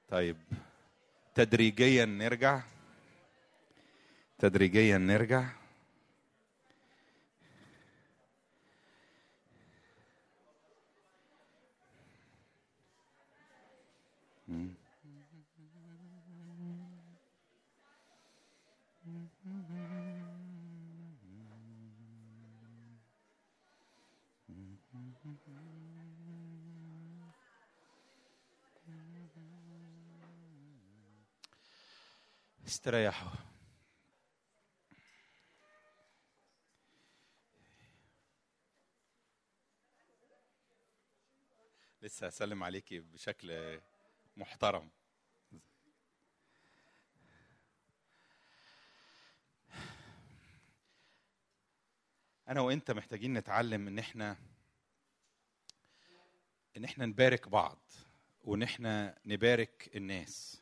طيب تدريجيا نرجع تدريجيا نرجع مم. استريحوا لسه هسلم عليكي بشكل محترم انا وانت محتاجين نتعلم ان احنا ان احنا نبارك بعض وان احنا نبارك الناس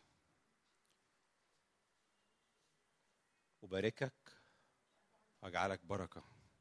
أباركك وأجعلك بركة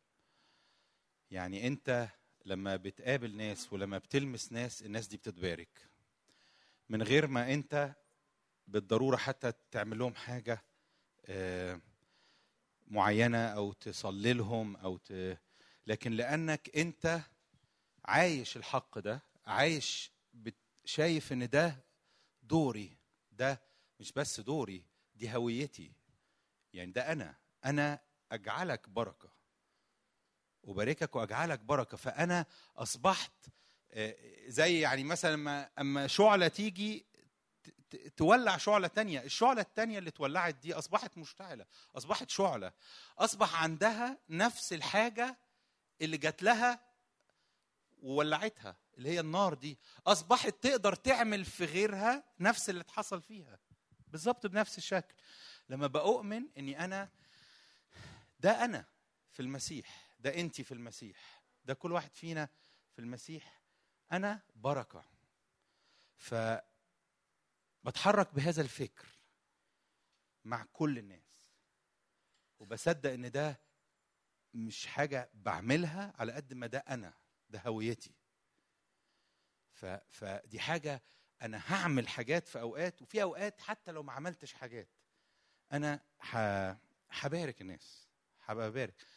يعني أنت لما بتقابل ناس ولما بتلمس ناس الناس دي بتتبارك من غير ما أنت بالضرورة حتى تعمل لهم حاجة آه، معينة أو تصلي لهم أو ت... لكن لأنك أنت عايش الحق ده عايش بت... شايف إن ده دوري ده مش بس دوري دي هويتي يعني ده انا انا اجعلك بركه اباركك واجعلك بركه فانا اصبحت آه، زي يعني مثلا ما اما شعله تيجي ت- ت- تولع شعله تانية الشعله التانية اللي اتولعت دي اصبحت مشتعله اصبحت شعله اصبح عندها نفس الحاجه اللي جات لها وولعتها اللي هي النار دي اصبحت تقدر تعمل في غيرها نفس اللي اتحصل فيها بالظبط بنفس الشكل لما بأؤمن اني انا ده انا في المسيح ده انت في المسيح ده كل واحد فينا في المسيح انا بركه ف بتحرك بهذا الفكر مع كل الناس وبصدق ان ده مش حاجه بعملها على قد ما ده انا ده هويتي ف... فدي حاجه انا هعمل حاجات في اوقات وفي اوقات حتى لو ما عملتش حاجات انا ح... هبارك الناس هبقى بارك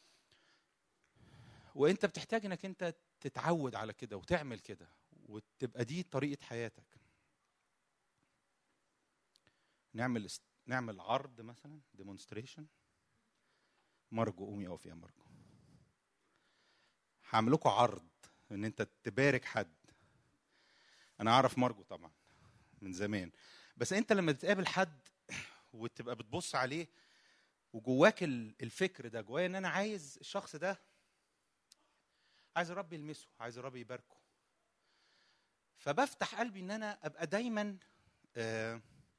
وانت بتحتاج انك انت تتعود على كده وتعمل كده وتبقى دي طريقه حياتك نعمل است... نعمل عرض مثلا ديمونستريشن مرجو قومي اقف يا مرجو هعمل لكم عرض ان انت تبارك حد انا اعرف مرجو طبعا من زمان بس انت لما تقابل حد وتبقى بتبص عليه وجواك ال- الفكر ده جوايا ان انا عايز الشخص ده عايز الرب يلمسه عايز الرب يباركه فبفتح قلبي ان انا ابقى دايما آه،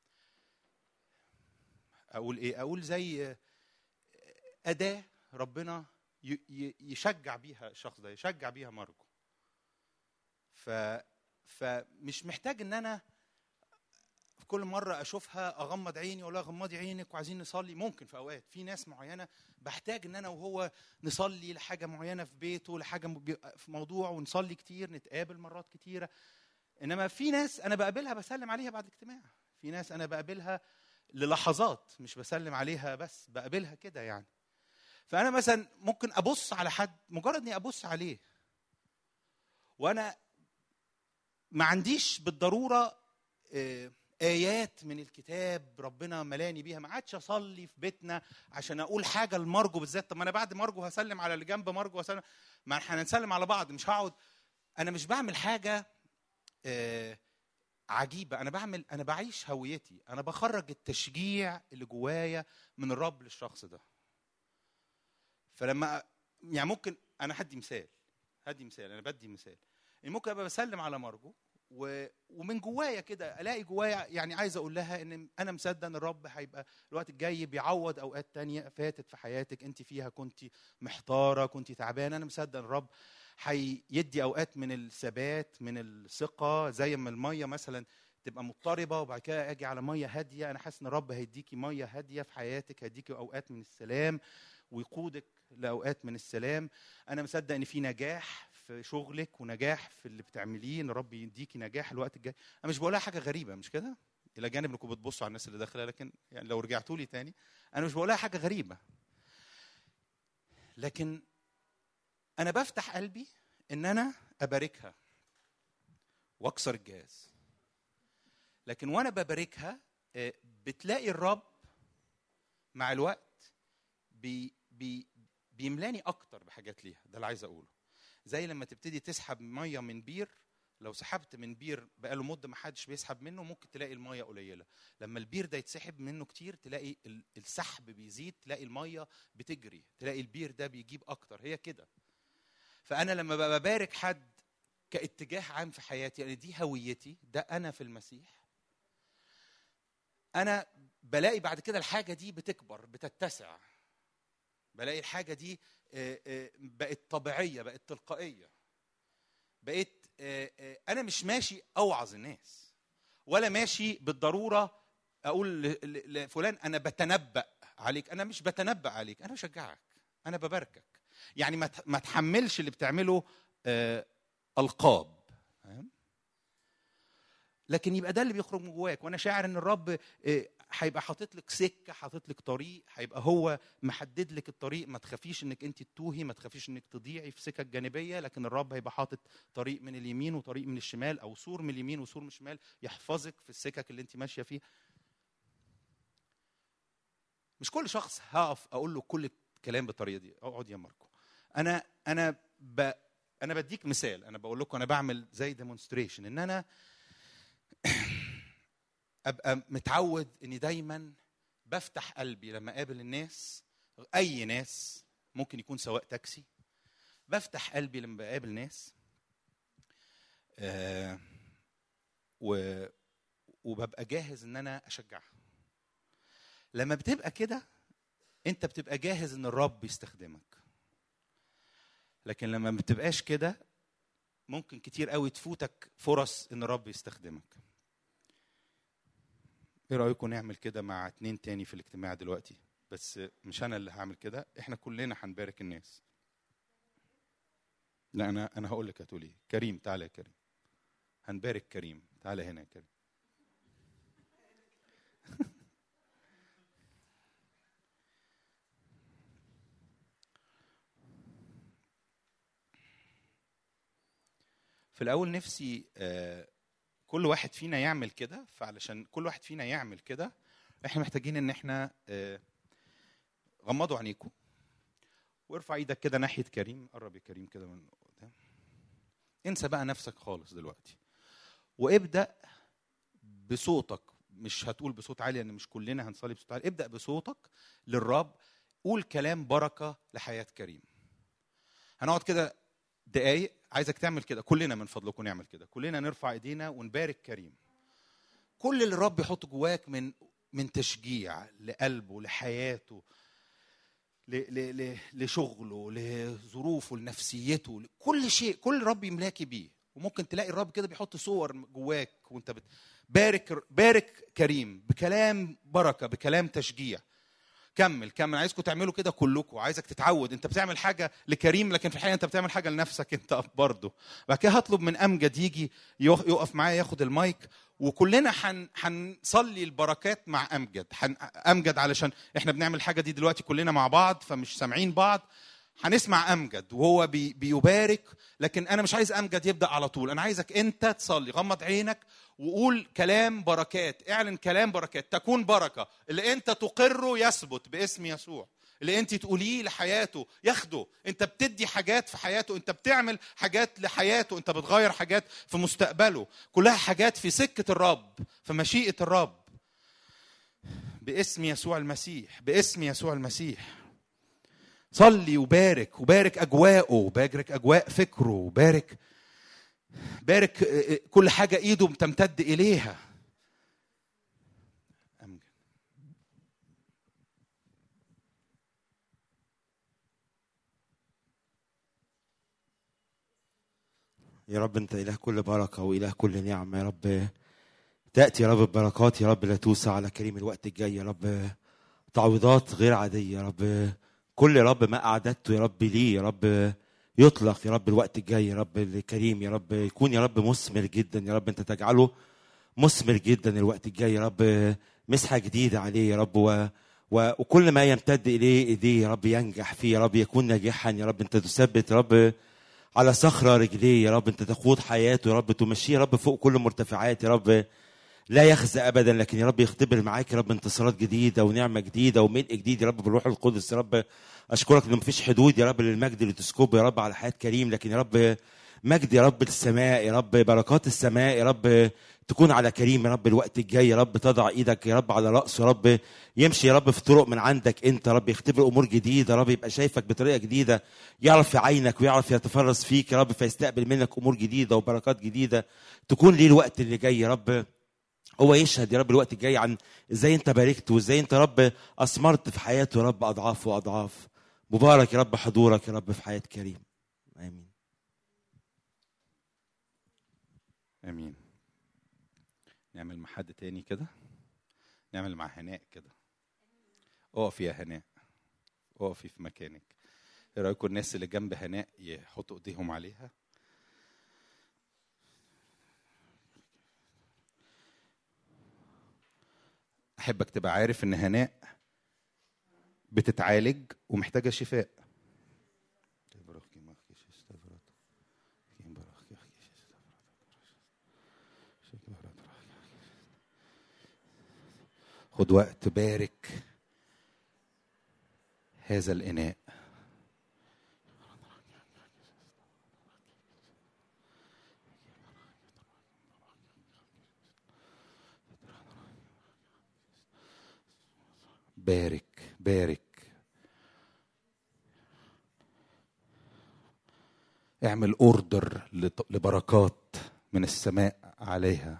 اقول ايه اقول زي آه، اداه ربنا ي- ي- يشجع بيها الشخص ده يشجع بيها مرجو ف فمش محتاج ان انا في كل مرة أشوفها أغمض عيني ولا غمضي عينك وعايزين نصلي ممكن في أوقات في ناس معينة بحتاج إن أنا وهو نصلي لحاجة معينة في بيته لحاجة م- بي- في موضوع ونصلي كتير نتقابل مرات كتيرة إنما في ناس أنا بقابلها بسلم عليها بعد اجتماع في ناس أنا بقابلها للحظات مش بسلم عليها بس بقابلها كده يعني فأنا مثلا ممكن أبص على حد مجرد إني أبص عليه وأنا ما عنديش بالضرورة آه، ايات من الكتاب ربنا ملاني بيها ما عادش اصلي في بيتنا عشان اقول حاجه لمرجو بالذات طب ما انا بعد مرجو هسلم على اللي جنب مرجو هسلم ما احنا هنسلم على بعض مش هقعد انا مش بعمل حاجه آه، عجيبه انا بعمل انا بعيش هويتي انا بخرج التشجيع اللي جوايا من الرب للشخص ده فلما يعني ممكن انا هدي مثال هدي مثال انا بدي مثال يعني ممكن ابقى بسلم على مرجو و... ومن جوايا كده الاقي جوايا يعني عايز اقول لها ان انا مصدق ان الرب هيبقى الوقت الجاي بيعوض اوقات تانية فاتت في حياتك انت فيها كنت محتاره كنت تعبانه انا مصدق ان الرب هيدي اوقات من الثبات من الثقه زي ما الميه مثلا تبقى مضطربه وبعد كده اجي على ميه هاديه انا حاسس ان الرب هيديكي ميه هاديه في حياتك هيديكي اوقات من السلام ويقودك لاوقات من السلام انا مصدق ان في نجاح في شغلك ونجاح في اللي بتعمليه ان رب يديكي نجاح الوقت الجاي انا مش بقولها حاجه غريبه مش كده الى جانب انكم بتبصوا على الناس اللي داخله لكن يعني لو رجعتوا لي تاني انا مش بقولها حاجه غريبه لكن انا بفتح قلبي ان انا اباركها واكسر الجهاز لكن وانا بباركها آه، بتلاقي الرب مع الوقت بي بي بيملاني اكتر بحاجات ليها ده اللي عايز اقوله زي لما تبتدي تسحب ميه من بير لو سحبت من بير بقاله مده ما حدش بيسحب منه ممكن تلاقي الميه قليله لما البير ده يتسحب منه كتير تلاقي ال- السحب بيزيد تلاقي الميه بتجري تلاقي البير ده بيجيب اكتر هي كده فانا لما ببقى ببارك حد كاتجاه عام في حياتي يعني دي هويتي ده انا في المسيح انا بلاقي بعد كده الحاجه دي بتكبر بتتسع بلاقي الحاجه دي آه، آه، بقت طبيعيه بقت تلقائيه بقيت آه، آه، انا مش ماشي اوعظ الناس ولا ماشي بالضروره اقول ل- ل- لفلان انا بتنبأ عليك انا مش بتنبأ عليك انا بشجعك انا بباركك يعني ما ت- ما تحملش اللي بتعمله آه، القاب فاهم؟ لكن يبقى ده اللي بيخرج من جواك وانا شاعر ان الرب آه، هيبقى حاطط لك سكه حاطط لك طريق هيبقى هو محدد لك الطريق ما تخافيش انك انت تتوهي ما تخافيش انك تضيعي في سكك جانبيه لكن الرب هيبقى حاطط طريق من اليمين وطريق من الشمال او سور من اليمين وسور من الشمال يحفظك في السكك اللي انت ماشيه فيها مش كل شخص هقف اقول له كل الكلام بالطريقه دي اقعد يا ماركو انا انا ب... انا بديك مثال انا بقول لكم انا بعمل زي ديمونستريشن ان انا ابقى متعود اني دايما بفتح قلبي لما اقابل الناس اي ناس ممكن يكون سواق تاكسي بفتح قلبي لما بقابل ناس آه و وببقى جاهز ان انا اشجعها لما بتبقى كده انت بتبقى جاهز ان الرب يستخدمك لكن لما ما بتبقاش كده ممكن كتير قوي تفوتك فرص ان الرب يستخدمك ايه رايكم نعمل كده مع اتنين تاني في الاجتماع دلوقتي بس مش انا اللي هعمل كده احنا كلنا هنبارك الناس لا انا انا هقول لك هتقول ايه كريم تعالى يا كريم هنبارك كريم تعالى هنا يا كريم في الاول نفسي آه، كل واحد فينا يعمل كده فعلشان كل واحد فينا يعمل كده احنا محتاجين ان احنا آه، غمضوا عينيكم وارفع ايدك كده ناحيه كريم قرب يا كريم كده من قدام انسى بقى نفسك خالص دلوقتي وابدا بصوتك مش هتقول بصوت عالي لان مش كلنا هنصلي بصوت عالي ابدا بصوتك للرب قول كلام بركه لحياه كريم هنقعد كده دقايق عايزك تعمل كده كلنا من فضلكم نعمل كده كلنا نرفع ايدينا ونبارك كريم كل اللي الرب يحط جواك من من تشجيع لقلبه لحياته ل ل ل لشغله لظروفه لنفسيته كل شيء كل الرب يملاكي بيه وممكن تلاقي الرب كده بيحط صور جواك وانت بت بارك بارك كريم بكلام بركه بكلام تشجيع كمل كمل عايزكم تعملوا كده كلكم عايزك تتعود انت بتعمل حاجه لكريم لكن في الحقيقه انت بتعمل حاجه لنفسك انت برضه بعد كده هطلب من امجد يجي يقف معايا ياخد المايك وكلنا حن هنصلي البركات مع امجد حن امجد علشان احنا بنعمل الحاجه دي دلوقتي كلنا مع بعض فمش سامعين بعض هنسمع امجد وهو بي بيبارك لكن انا مش عايز امجد يبدا على طول انا عايزك انت تصلي غمض عينك وقول كلام بركات اعلن كلام بركات تكون بركه اللي انت تقره يثبت باسم يسوع اللي انت تقوليه لحياته ياخده انت بتدي حاجات في حياته انت بتعمل حاجات لحياته انت بتغير حاجات في مستقبله كلها حاجات في سكه الرب في مشيئه الرب باسم يسوع المسيح باسم يسوع المسيح صلي وبارك وبارك اجواءه بارك اجواء فكره وبارك بارك كل حاجه ايده بتمتد اليها أمجد. يا رب انت اله كل بركه واله كل نعمه يا رب تاتي يا رب ببركات يا رب لا توسع على كريم الوقت الجاي يا رب تعويضات غير عاديه يا رب كل يا رب ما اعددته يا رب ليه يا رب يطلق يا رب الوقت الجاي يا رب الكريم يا رب يكون يا رب مثمر جدا يا رب انت تجعله مثمر جدا الوقت الجاي يا رب مسحه جديده عليه يا رب و و- وكل ما يمتد اليه ايديه يا رب ينجح فيه يا رب يكون ناجحا يا رب انت تثبت يا رب على صخره رجليه يا رب انت تقود حياته يا رب تمشيه يا رب فوق كل المرتفعات يا رب لا يخزى ابدا لكن يا رب يختبر معاك يا رب انتصارات جديده ونعمه جديده وملء جديد يا رب بالروح القدس يا رب اشكرك ان مفيش حدود يا رب للمجد اللي تسكبه يا رب على حياه كريم لكن يا رب مجد يا رب السماء يا رب بركات السماء يا رب تكون على كريم يا رب الوقت الجاي يا رب تضع ايدك يا رب على راسه يا رب يمشي يا رب في طرق من عندك انت يا رب يختبر امور جديده يا رب يبقى شايفك بطريقه جديده يعرف يعينك ويعرف يتفرس فيك يا رب فيستقبل منك امور جديده وبركات جديده تكون ليه الوقت اللي جاي يا رب هو يشهد يا رب الوقت الجاي عن ازاي انت باركت وازاي انت يا رب اثمرت في حياته يا رب اضعاف واضعاف مبارك يا رب حضورك يا رب في حياه كريم امين امين نعمل مع حد تاني كده نعمل مع هناء كده اقفي يا هناء اقفي في مكانك ايه رايكم الناس اللي جنب هناء يحطوا ايديهم عليها احبك تبقى عارف ان هناء بتتعالج ومحتاجه شفاء خد وقت بارك هذا الإناء بارك بارك اعمل اوردر لبركات من السماء عليها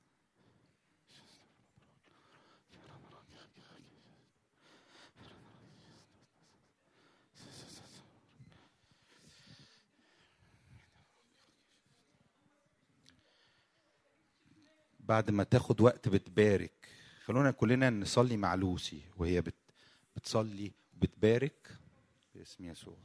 بعد ما تاخد وقت بتبارك خلونا كلنا نصلي مع لوسي وهي بت بتصلي وبتبارك باسم يسوع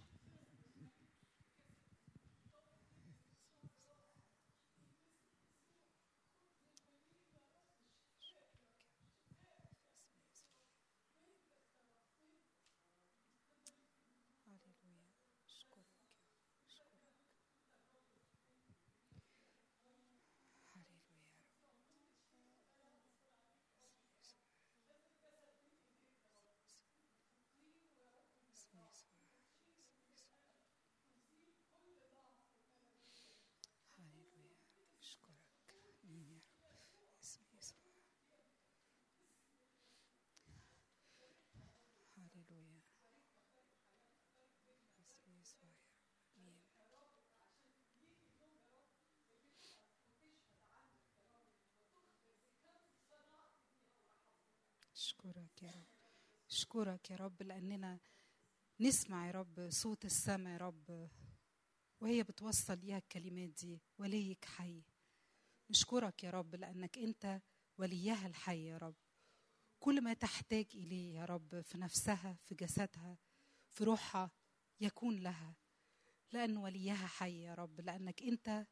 اشكرك يا رب اشكرك يا رب لاننا نسمع يا رب صوت السماء يا رب وهي بتوصل ليها الكلمات دي وليك حي نشكرك يا رب لانك انت وليها الحي يا رب كل ما تحتاج اليه يا رب في نفسها في جسدها في روحها يكون لها لان وليها حي يا رب لانك انت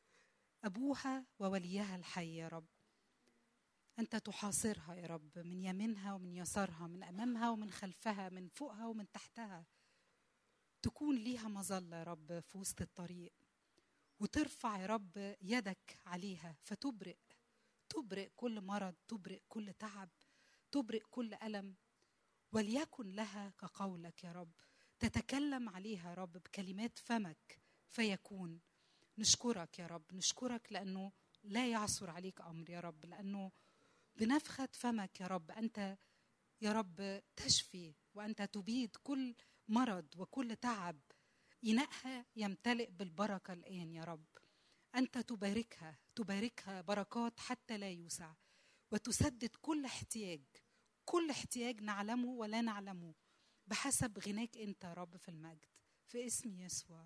ابوها ووليها الحي يا رب أنت تحاصرها يا رب من يمينها ومن يسارها من أمامها ومن خلفها من فوقها ومن تحتها تكون ليها مظلة يا رب في وسط الطريق وترفع يا رب يدك عليها فتبرئ تبرئ كل مرض تبرئ كل تعب تبرئ كل ألم وليكن لها كقولك يا رب تتكلم عليها يا رب بكلمات فمك فيكون نشكرك يا رب نشكرك لأنه لا يعثر عليك أمر يا رب لأنه بنفخة فمك يا رب أنت يا رب تشفي وأنت تبيد كل مرض وكل تعب إناءها يمتلئ بالبركة الآن يا رب أنت تباركها تباركها بركات حتى لا يوسع وتسدد كل احتياج كل احتياج نعلمه ولا نعلمه بحسب غناك أنت يا رب في المجد في اسم يسوع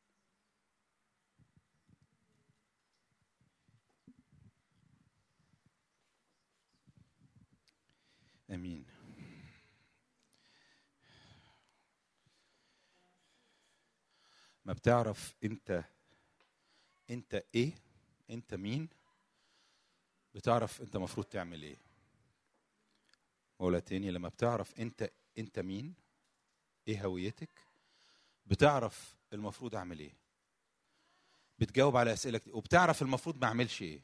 امين ما بتعرف انت انت ايه انت مين بتعرف انت المفروض تعمل ايه ولا تاني لما بتعرف انت انت مين ايه هويتك بتعرف المفروض اعمل ايه بتجاوب على اسئله كتير وبتعرف المفروض ما اعملش ايه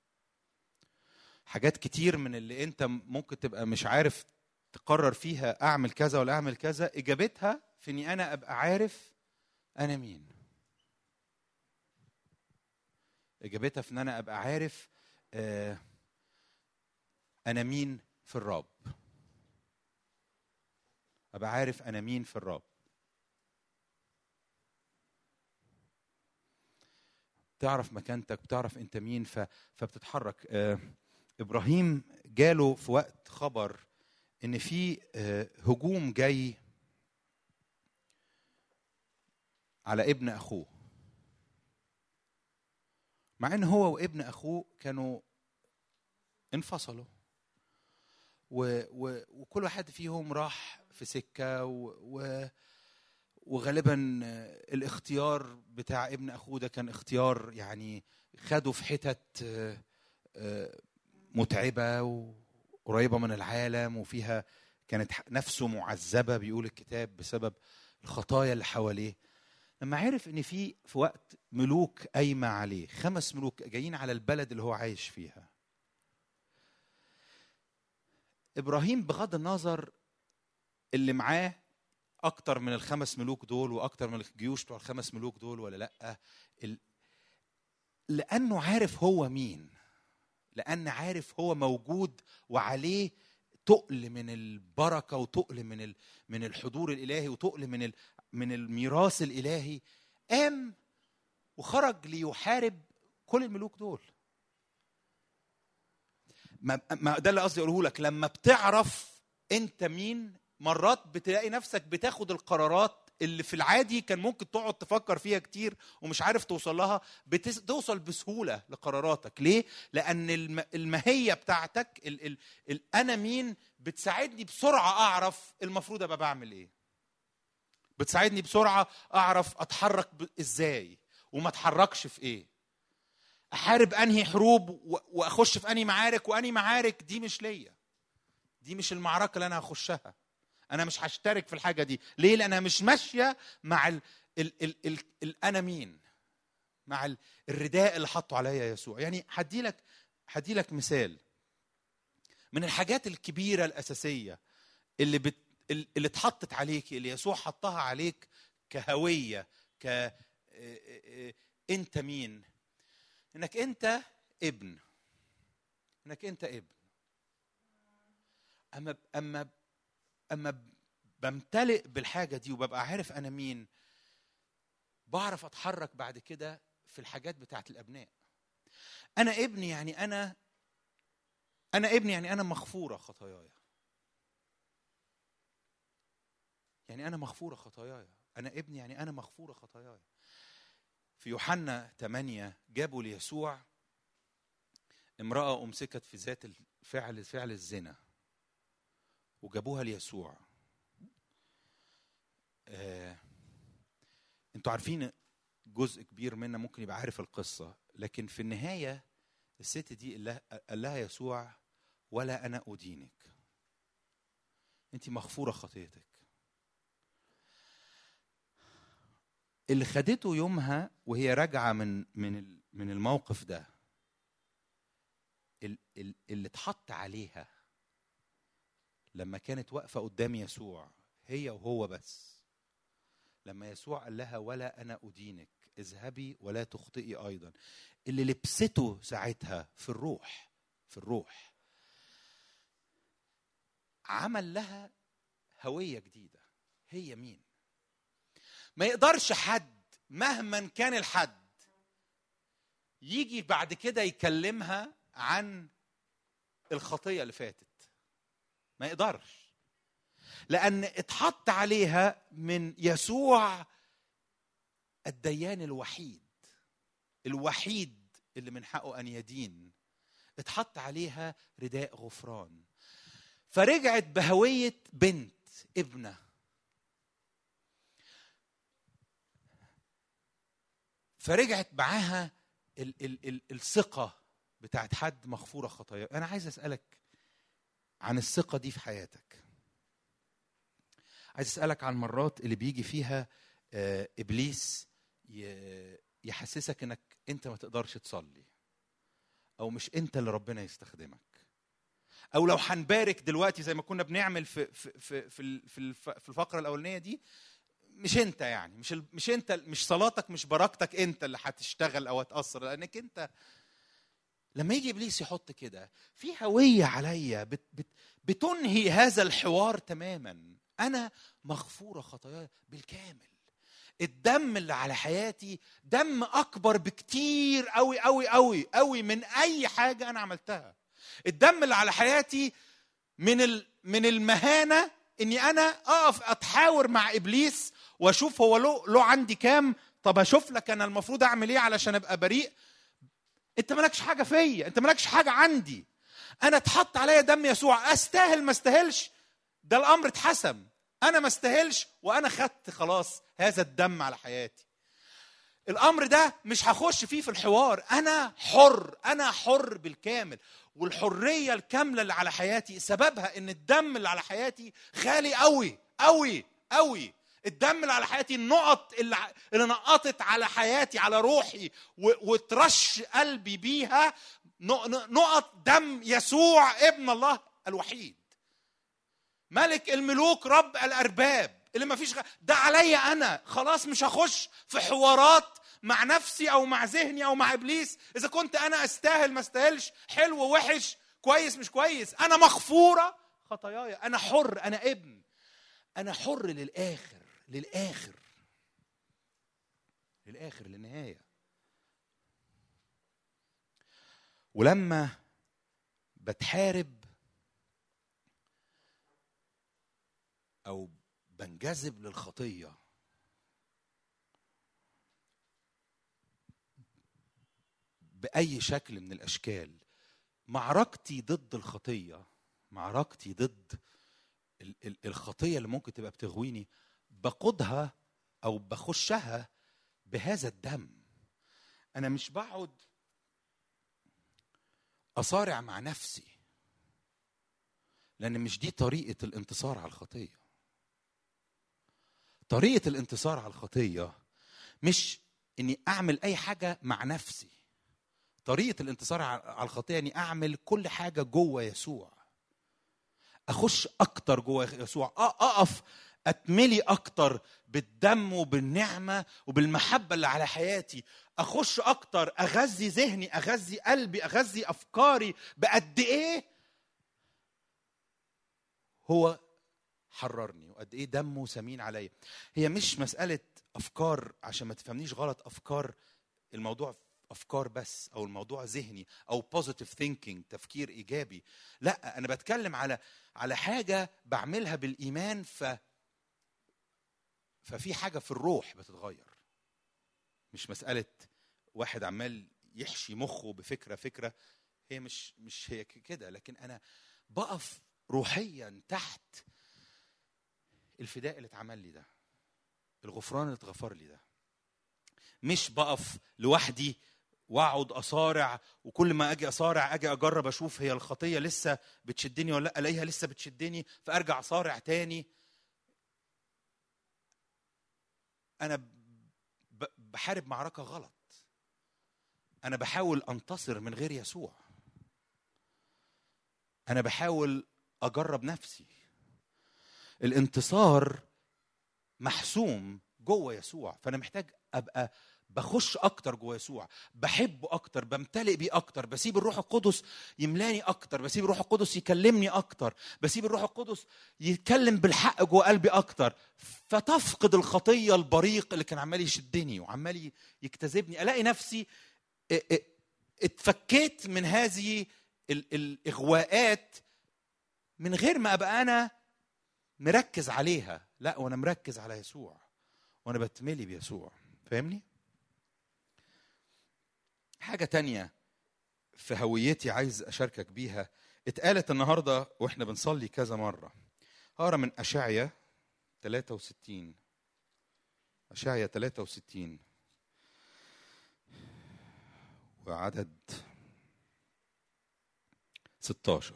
حاجات كتير من اللي انت ممكن تبقى مش عارف تقرر فيها اعمل كذا ولا اعمل كذا اجابتها في اني انا ابقى عارف انا مين اجابتها في ان انا ابقى عارف آه انا مين في الرب ابقى عارف انا مين في الرب تعرف مكانتك بتعرف انت مين ف... فبتتحرك آه ابراهيم جاله في وقت خبر ان في آه هجوم جاي على ابن اخوه مع ان هو وابن اخوه كانوا انفصلوا و و وكل واحد فيهم راح في سكه و و وغالبا الاختيار بتاع ابن اخوه ده كان اختيار يعني خده في حتت متعبه وقريبه من العالم وفيها كانت نفسه معذبه بيقول الكتاب بسبب الخطايا اللي حواليه لما عرف ان في في وقت ملوك قايمه عليه خمس ملوك جايين على البلد اللي هو عايش فيها ابراهيم بغض النظر اللي معاه اكتر من الخمس ملوك دول واكتر من الجيوش بتوع الخمس ملوك دول ولا لا ال... لانه عارف هو مين لان عارف هو موجود وعليه تقل من البركه وتقل من ال... من الحضور الالهي وتقل من ال... من الميراث الالهي قام وخرج ليحارب كل الملوك دول ما, ما ده اللي قصدي اقوله لك لما بتعرف انت مين مرات بتلاقي نفسك بتاخد القرارات اللي في العادي كان ممكن تقعد تفكر فيها كتير ومش عارف توصل لها بتوصل بسهوله لقراراتك ليه لان الماهيه بتاعتك ال ال ال انا مين بتساعدني بسرعه اعرف المفروض ابقى بعمل ايه بتساعدني بسرعه اعرف اتحرك ازاي وما اتحركش في ايه احارب انهي حروب واخش في انهي معارك وانهي معارك دي مش ليا دي مش المعركه اللي انا هخشها انا مش هشترك في الحاجه دي ليه لانها مش ماشيه مع ال ال ال ال ال انا مين مع ال الرداء اللي حطه عليا يسوع يعني هدي لك هدي لك مثال من الحاجات الكبيره الاساسيه اللي بت اللي اتحطت عليك اللي يسوع حطها عليك كهويه ك انت مين انك انت ابن انك انت ابن اما اما اما بمتلئ بالحاجه دي وببقى عارف انا مين بعرف اتحرك بعد كده في الحاجات بتاعت الابناء انا ابن يعني انا انا ابن يعني انا مغفوره خطاياي يعني انا مغفوره خطاياي انا ابن يعني انا مغفوره خطاياي في يوحنا 8 جابوا ليسوع امرأة أمسكت في ذات الفعل فعل الزنا وجابوها ليسوع آه، انتوا عارفين جزء كبير منا ممكن يبقى عارف القصة لكن في النهاية الست دي قال لها يسوع ولا أنا أدينك أنت مغفورة خطيتك اللي خدته يومها وهي راجعة من من من الموقف ده اللي اتحط عليها لما كانت واقفة قدام يسوع هي وهو بس لما يسوع قال لها ولا أنا أدينك اذهبي ولا تخطئي أيضا اللي لبسته ساعتها في الروح في الروح عمل لها هوية جديدة هي مين ما يقدرش حد مهما كان الحد يجي بعد كده يكلمها عن الخطية اللي فاتت ما يقدرش لأن اتحط عليها من يسوع الديان الوحيد الوحيد اللي من حقه أن يدين اتحط عليها رداء غفران فرجعت بهوية بنت ابنة فرجعت معاها ال ال ال الثقه بتاعت حد مغفوره خطاياه انا عايز اسالك عن الثقه دي في حياتك عايز اسالك عن مرات اللي بيجي فيها آه، ابليس ي- يحسسك انك انت ما تقدرش تصلي او مش انت اللي ربنا يستخدمك او لو هنبارك دلوقتي زي ما كنا بنعمل في في في في ال- في الف- في الفقره الاولانيه دي مش انت يعني مش ال- مش انت مش صلاتك مش بركتك انت اللي هتشتغل او هتاثر لانك انت لما يجي ابليس يحط كده في هويه عليا بت بت بتنهي هذا الحوار تماما انا مغفوره خطاياي بالكامل الدم اللي على حياتي دم اكبر بكتير قوي قوي قوي قوي من اي حاجه انا عملتها الدم اللي على حياتي من ال من المهانه اني انا اقف اتحاور مع ابليس واشوف هو له له عندي كام طب اشوف لك انا المفروض اعمل ايه علشان ابقى بريء انت مالكش حاجه فيا انت مالكش حاجه عندي انا اتحط عليا دم يسوع استاهل ما استاهلش ده الامر اتحسم انا ما استاهلش وانا خدت خلاص هذا الدم على حياتي الامر ده مش هخش فيه في الحوار انا حر انا حر بالكامل والحريه الكامله اللي على حياتي سببها ان الدم اللي على حياتي غالي قوي قوي قوي الدم اللي على حياتي النقط اللي, ع- اللي نقطت على حياتي على روحي و- وترش قلبي بيها ن- ن- نقط دم يسوع ابن الله الوحيد ملك الملوك رب الارباب اللي ما فيش غ... ده عليا انا خلاص مش هخش في حوارات مع نفسي او مع ذهني او مع ابليس اذا كنت انا استاهل ما استاهلش حلو وحش كويس مش كويس انا مغفوره خطاياي انا حر انا ابن انا حر للاخر للاخر للاخر للنهايه ولما بتحارب او بنجذب للخطيه باي شكل من الاشكال معركتي ضد الخطيه معركتي ضد ال- ال- الخطيه اللي ممكن تبقى بتغويني بقودها او بخشها بهذا الدم انا مش بقعد اصارع مع نفسي لان مش دي طريقه الانتصار على الخطيه طريقه الانتصار على الخطيه مش اني اعمل اي حاجه مع نفسي طريقه الانتصار على الخطيه اني اعمل كل حاجه جوه يسوع اخش اكتر جوه يسوع أ- اقف اتملي اكتر بالدم وبالنعمه وبالمحبه اللي على حياتي اخش اكتر اغذي ذهني اغذي قلبي اغذي افكاري بقد ايه هو حررني وقد ايه دمه سمين عليا هي مش مساله افكار عشان ما تفهمنيش غلط افكار الموضوع افكار بس او الموضوع ذهني او بوزيتيف ثينكينج تفكير ايجابي لا انا بتكلم على على حاجه بعملها بالايمان ف ففي حاجه في الروح بتتغير مش مساله واحد عمال يحشي مخه بفكره فكره هي مش مش هي ك- كده لكن انا بقف روحيا تحت الفداء اللي اتعمل لي ده الغفران اللي اتغفر لي ده مش بقف لوحدي واقعد اصارع وكل ما اجي اصارع اجي اجرب اشوف هي الخطيه لسه بتشدني ولا لا الاقيها لسه بتشدني فارجع اصارع تاني انا ب- بحارب معركه غلط انا بحاول انتصر من غير يسوع انا بحاول اجرب نفسي الانتصار محسوم جوه يسوع فانا محتاج ابقى بخش اكتر جوه يسوع بحبه اكتر بمتلئ بيه اكتر بسيب الروح القدس يملاني اكتر بسيب الروح القدس يكلمني اكتر بسيب الروح القدس يتكلم بالحق جوه قلبي اكتر فتفقد الخطيه البريق اللي كان عمال يشدني وعمال يجتذبني الاقي نفسي ا- ا- اتفكيت من هذه ال- الاغواءات من غير ما ابقى انا مركز عليها لا وانا مركز على يسوع وانا بتملي بيسوع فاهمني حاجه تانية في هويتي عايز اشاركك بيها اتقالت النهارده واحنا بنصلي كذا مره هقرا من اشعيا 63 اشعيا 63 وعدد 16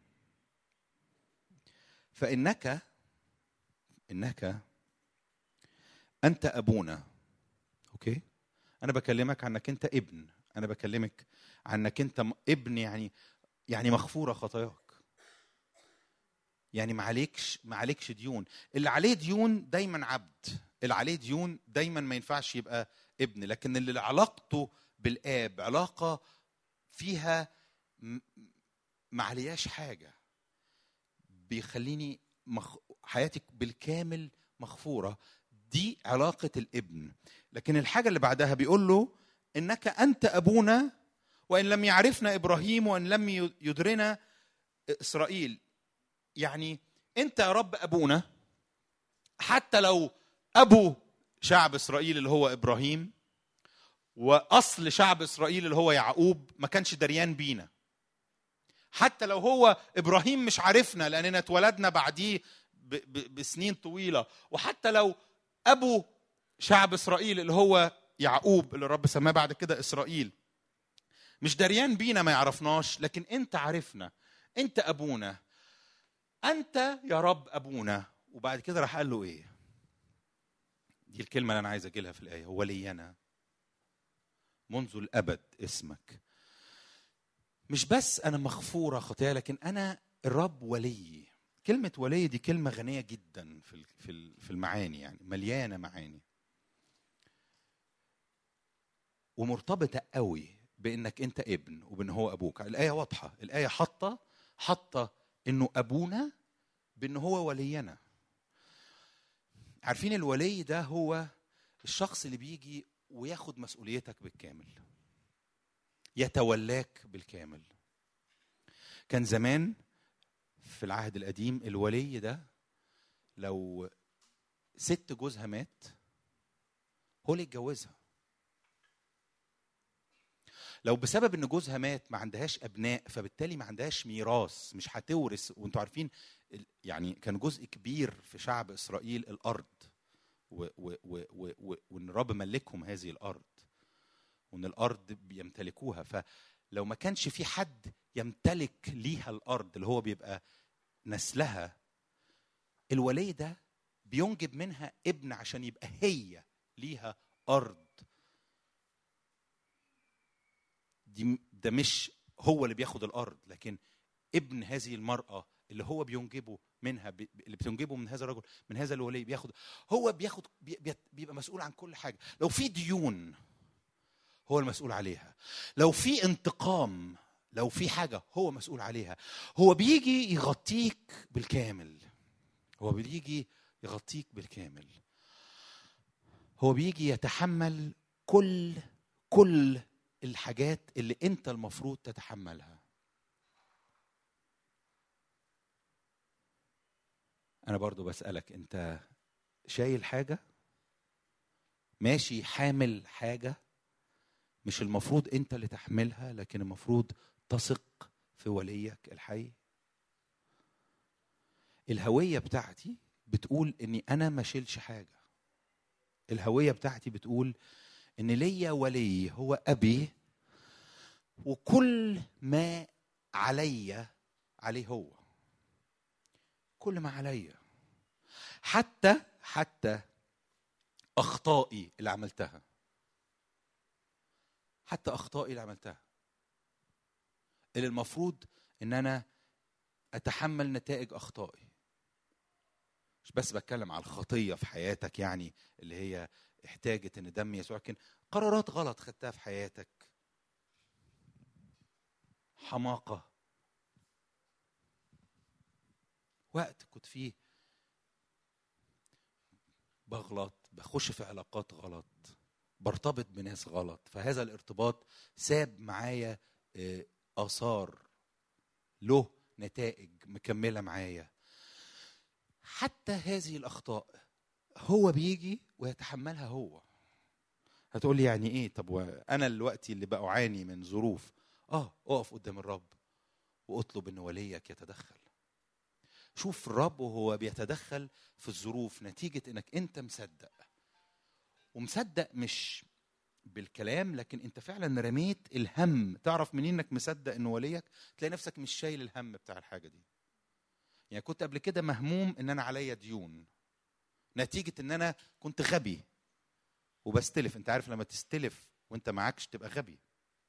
فإنك إنك أنت أبونا أوكي أنا بكلمك عنك أنت ابن أنا بكلمك عنك أنت م- ابن يعني يعني مغفورة خطاياك يعني ما عليكش ما عليكش ديون اللي عليه ديون دايما عبد اللي عليه ديون دايما ما ينفعش يبقى ابن لكن اللي علاقته بالاب علاقه فيها م- ما عليهاش حاجه بيخليني مخ... حياتك بالكامل مغفوره دي علاقه الابن لكن الحاجه اللي بعدها بيقول له انك انت ابونا وان لم يعرفنا ابراهيم وان لم ي- يدرنا اسرائيل يعني انت يا رب ابونا حتى لو ابو شعب اسرائيل اللي هو ابراهيم واصل شعب اسرائيل اللي هو يعقوب ما كانش دريان بينا حتى لو هو ابراهيم مش عارفنا لاننا اتولدنا بعديه ب- ب- بسنين طويله وحتى لو ابو شعب اسرائيل اللي هو يعقوب اللي الرب سماه بعد كده اسرائيل مش دريان بينا ما يعرفناش لكن انت عارفنا انت ابونا انت يا رب ابونا وبعد كده راح قال له ايه دي الكلمه اللي انا عايز اجيلها في الايه هو لينا منذ الابد اسمك مش بس انا مغفوره خطايا لكن انا الرب ولي كلمه ولي دي كلمه غنيه جدا في ال- في ال- في المعاني يعني مليانه معاني ومرتبطه قوي بانك انت ابن وبان هو ابوك الايه واضحه الايه حاطه حاطه انه ابونا بان هو ولينا عارفين الولي ده هو الشخص اللي بيجي وياخد مسؤوليتك بالكامل يتولاك بالكامل كان زمان في العهد القديم الولي ده لو ست جوزها مات هو اللي يتجوزها لو بسبب ان جوزها مات ما عندهاش ابناء فبالتالي ما عندهاش ميراث مش هتورث وانتوا عارفين ال- يعني كان جزء كبير في شعب اسرائيل الارض و و و و و وان الرب ملكهم هذه الارض وان الارض بيمتلكوها فلو ما كانش في حد يمتلك ليها الارض اللي هو بيبقى نسلها الولي ده بينجب منها ابن عشان يبقى هي ليها ارض دي ده مش هو اللي بياخد الارض لكن ابن هذه المراه اللي هو بينجبه منها بي- اللي بتنجبه من هذا الرجل من هذا الولي بياخد هو بياخد بي- بي- بيبقى مسؤول عن كل حاجه لو في ديون هو المسؤول عليها لو في انتقام لو في حاجه هو مسؤول عليها هو بيجي يغطيك بالكامل هو بيجي يغطيك بالكامل هو بيجي يتحمل كل كل الحاجات اللي انت المفروض تتحملها انا برضو بسالك انت شايل حاجه ماشي حامل حاجه مش المفروض انت اللي تحملها لكن المفروض تثق في وليك الحي الهويه بتاعتي بتقول اني انا ما شيلش حاجه الهويه بتاعتي بتقول ان ليا ولي هو ابي وكل ما عليا عليه هو كل ما عليا حتى حتى اخطائي اللي عملتها حتى اخطائي اللي عملتها اللي المفروض ان انا اتحمل نتائج اخطائي مش بس بتكلم على الخطيه في حياتك يعني اللي هي احتاجت ان دم يسوع لكن قرارات غلط خدتها في حياتك حماقه وقت كنت فيه بغلط بخش في علاقات غلط برتبط بناس غلط فهذا الارتباط ساب معايا آه، اثار له نتائج مكمله معايا حتى هذه الاخطاء هو بيجي ويتحملها هو هتقول لي يعني ايه طب وانا دلوقتي اللي بعاني من ظروف اه اقف قدام الرب واطلب ان وليك يتدخل شوف الرب وهو بيتدخل في الظروف نتيجه انك انت مصدق ومصدق مش بالكلام لكن انت فعلا رميت الهم تعرف منين انك مصدق انه وليك تلاقي نفسك مش شايل الهم بتاع الحاجه دي يعني كنت قبل كده مهموم ان انا عليا ديون نتيجه ان انا كنت غبي وبستلف انت عارف لما تستلف وانت معكش تبقى غبي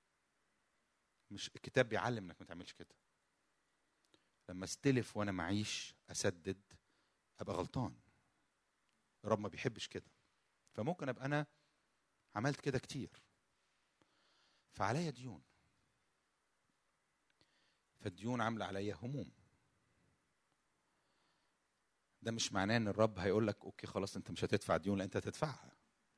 مش الكتاب بيعلم انك ما تعملش كده لما استلف وانا معيش اسدد ابقى غلطان الرب ما بيحبش كده فممكن ابقى انا عملت كده كتير فعليا ديون فالديون عامله عليا هموم ده مش معناه ان الرب هيقول لك اوكي خلاص انت مش هتدفع ديون لا انت هتدفعها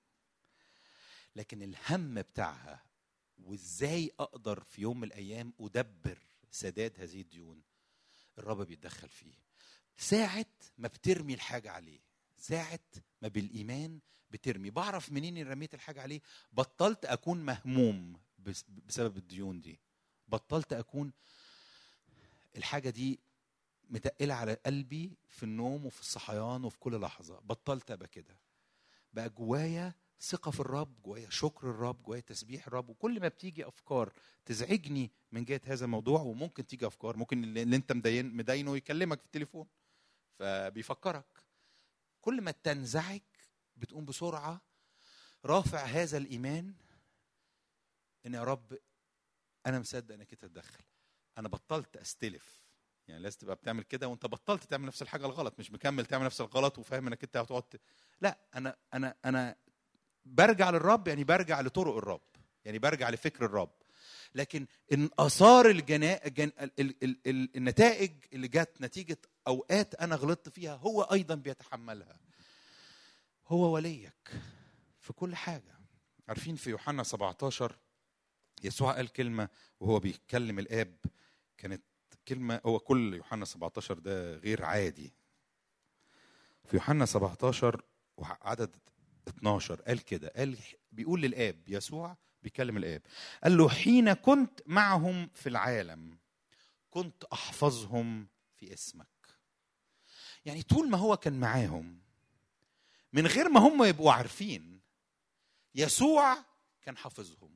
لكن الهم بتاعها وازاي اقدر في يوم من الايام ادبر سداد هذه الديون الرب بيتدخل فيه ساعة ما بترمي الحاجة عليه ساعة ما بالإيمان بترمي بعرف منين إن رميت الحاجة عليه بطلت أكون مهموم بس- بسبب الديون دي بطلت أكون الحاجة دي متقلة على قلبي في النوم وفي الصحيان وفي كل لحظة بطلت أبقى كده بقى جوايا ثقة في الرب جوايا شكر الرب جوايا تسبيح الرب وكل ما بتيجي أفكار تزعجني من جهة هذا الموضوع وممكن تيجي أفكار ممكن اللي اللي أنت مدين مدينه يكلمك في التليفون فبيفكرك كل ما تنزعج بتقوم بسرعة رافع هذا الإيمان إن يا رب أنا مصدق إنك تتدخل أنا بطلت أستلف يعني لازم تبقى بتعمل كده وانت بطلت تعمل نفس الحاجه الغلط مش مكمل تعمل نفس الغلط وفاهم انك انت هتقعد ت- لا انا انا انا برجع للرب يعني برجع لطرق الرب يعني برجع لفكر الرب لكن ان اثار الجنا... الجن... ال... ال... ال... ال... النتائج اللي جت نتيجه اوقات انا غلطت فيها هو ايضا بيتحملها هو وليك في كل حاجه عارفين في يوحنا 17 يسوع قال كلمه وهو بيتكلم الاب كانت كلمه هو كل يوحنا 17 ده غير عادي في يوحنا 17 وعدد 12 قال كده قال بيقول للاب يسوع بيكلم الاب قال له حين كنت معهم في العالم كنت احفظهم في اسمك يعني طول ما هو كان معاهم من غير ما هم يبقوا عارفين يسوع كان حافظهم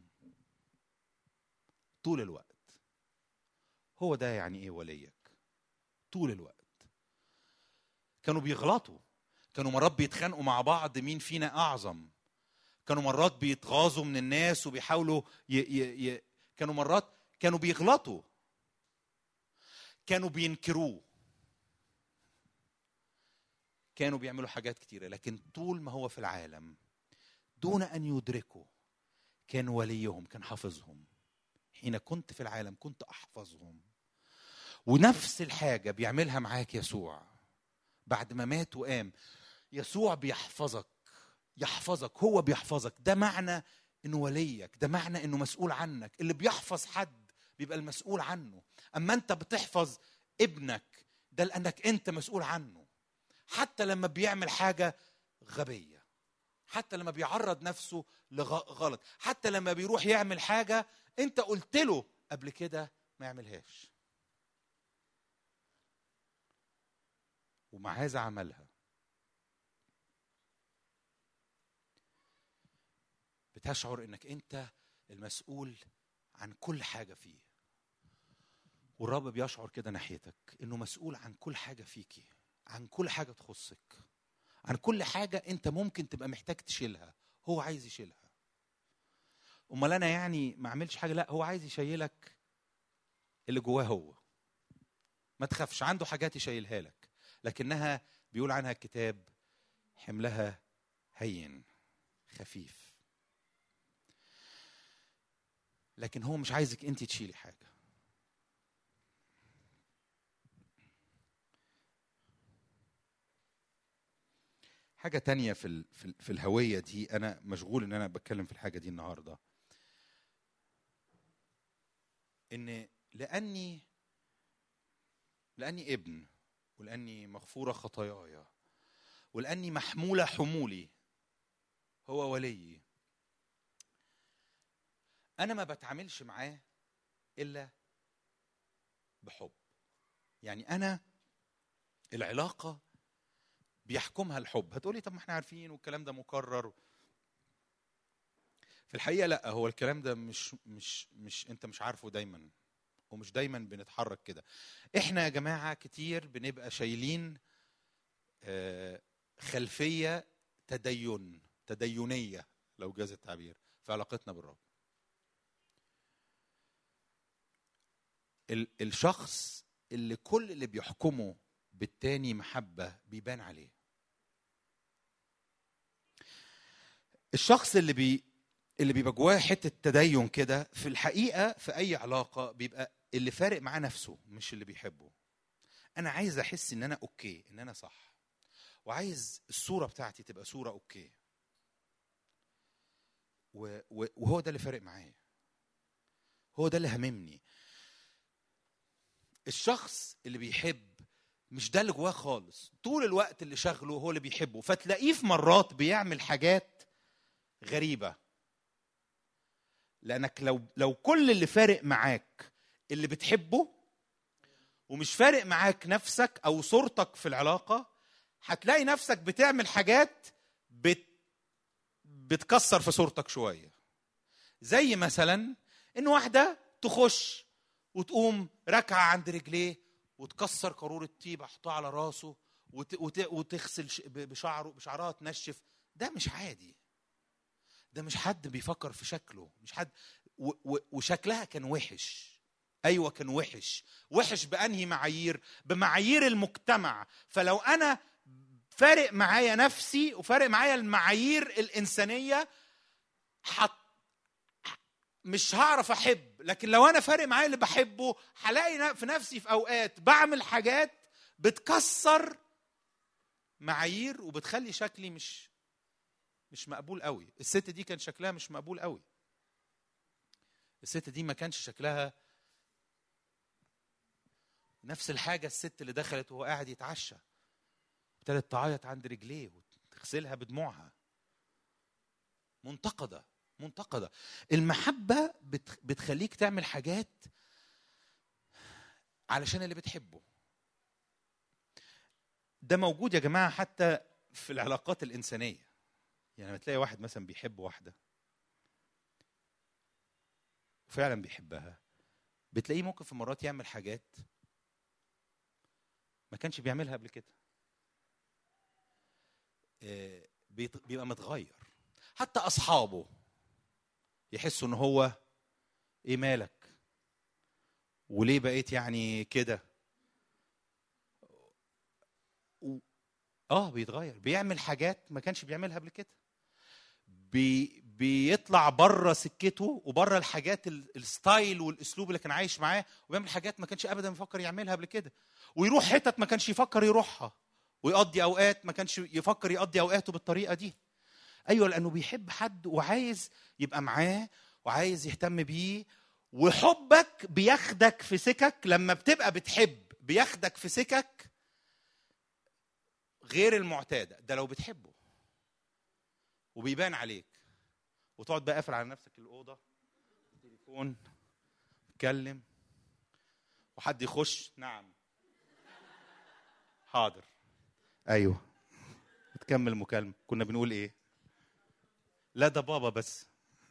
طول الوقت هو ده يعني ايه وليك طول الوقت كانوا بيغلطوا كانوا مرات بيتخانقوا مع بعض مين فينا اعظم كانوا مرات بيتغاظوا من الناس وبيحاولوا ي... ي... ي... كانوا مرات كانوا بيغلطوا كانوا بينكروه كانوا بيعملوا حاجات كتيرة لكن طول ما هو في العالم دون أن يدركوا كان وليهم كان حافظهم حين كنت في العالم كنت أحفظهم ونفس الحاجة بيعملها معاك يسوع بعد ما مات وقام يسوع بيحفظك يحفظك هو بيحفظك ده معنى انه وليك ده معنى انه مسؤول عنك اللي بيحفظ حد بيبقى المسؤول عنه اما انت بتحفظ ابنك ده لانك انت مسؤول عنه حتى لما بيعمل حاجه غبيه حتى لما بيعرض نفسه لغلط حتى لما بيروح يعمل حاجه انت قلت له قبل كده ما يعملهاش ومع هذا عملها بتشعر انك انت المسؤول عن كل حاجه فيه والرب بيشعر كده ناحيتك انه مسؤول عن كل حاجه فيكي عن كل حاجه تخصك عن كل حاجه انت ممكن تبقى محتاج تشيلها هو عايز يشيلها امال انا يعني ما اعملش حاجه لا هو عايز يشيلك اللي جواه هو ما تخافش عنده حاجات يشيلها لك لكنها بيقول عنها الكتاب حملها هين خفيف لكن هو مش عايزك انت تشيلي حاجه حاجه تانية في ال في, ال في الهويه دي انا مشغول ان انا بتكلم في الحاجه دي النهارده ان لاني لاني ابن ولاني مغفوره خطاياي ولاني محموله حمولي هو وليي انا ما بتعاملش معاه الا بحب يعني انا العلاقه بيحكمها الحب هتقولي طب ما احنا عارفين والكلام ده مكرر في الحقيقه لا هو الكلام ده مش مش مش انت مش عارفه دايما ومش دايما بنتحرك كده احنا يا جماعه كتير بنبقى شايلين آه، خلفيه تدين تدينيه لو جاز التعبير في علاقتنا بالرب ال- الشخص اللي كل اللي بيحكمه بالتاني محبه بيبان عليه الشخص اللي بي اللي بيبقى جواه حته تدين كده في الحقيقه في اي علاقه بيبقى اللي فارق معاه نفسه مش اللي بيحبه انا عايز احس ان انا اوكي ان انا صح وعايز الصوره بتاعتي تبقى صوره اوكي و- و- وهو ده اللي فارق معايا هو ده اللي هممني الشخص اللي بيحب مش ده اللي جواه خالص طول الوقت اللي شغله هو اللي بيحبه فتلاقيه في مرات بيعمل حاجات غريبه لانك لو لو كل اللي فارق معاك اللي بتحبه ومش فارق معاك نفسك او صورتك في العلاقه هتلاقي نفسك بتعمل حاجات بت بتكسر في صورتك شويه زي مثلا ان واحده تخش وتقوم راكعه عند رجليه وتكسر قاروره طيبه حطها على راسه وت... وت... وتغسل ش... ب- بشعره بشعرها تنشف ده مش عادي ده مش حد بيفكر في شكله مش حد و... و... وشكلها كان وحش ايوه كان وحش وحش بانهي معايير بمعايير المجتمع فلو انا فارق معايا نفسي وفارق معايا المعايير الانسانيه حط مش هعرف احب لكن لو انا فارق معايا اللي بحبه هلاقي ن- في نفسي في اوقات بعمل حاجات بتكسر معايير وبتخلي شكلي مش مش مقبول قوي الست دي كان شكلها مش مقبول قوي الست دي ما كانش شكلها نفس الحاجة الست اللي دخلت وهو قاعد يتعشى ابتدت تعيط عند رجليه وتغسلها بدموعها منتقدة منتقدة المحبة بت- بتخليك تعمل حاجات علشان اللي بتحبه ده موجود يا جماعة حتى في العلاقات الإنسانية يعني لما تلاقي واحد مثلا بيحب واحدة وفعلا بيحبها بتلاقيه ممكن في مرات يعمل حاجات ما كانش بيعملها قبل كده آه، بيت- بيبقى متغير حتى اصحابه يحسوا ان هو ايه مالك وليه بقيت يعني كده و- اه بيتغير بيعمل حاجات ما كانش بيعملها قبل كده بي بيطلع بره سكته وبره الحاجات ال- الستايل والاسلوب اللي كان عايش معاه وبيعمل حاجات ما كانش ابدا يفكر يعملها قبل كده ويروح حتت ما كانش يفكر يروحها ويقضي اوقات ما كانش يفكر يقضي اوقاته بالطريقه دي ايوه لانه بيحب حد وعايز يبقى معاه وعايز يهتم بيه وحبك بياخدك في سكك لما بتبقى بتحب بياخدك في سكك غير المعتاده ده لو بتحبه وبيبان عليك وتقعد بقى قافل على نفسك الاوضه التليفون تتكلم وحد يخش نعم حاضر ايوه تكمل مكالمه كنا بنقول ايه لا ده بابا بس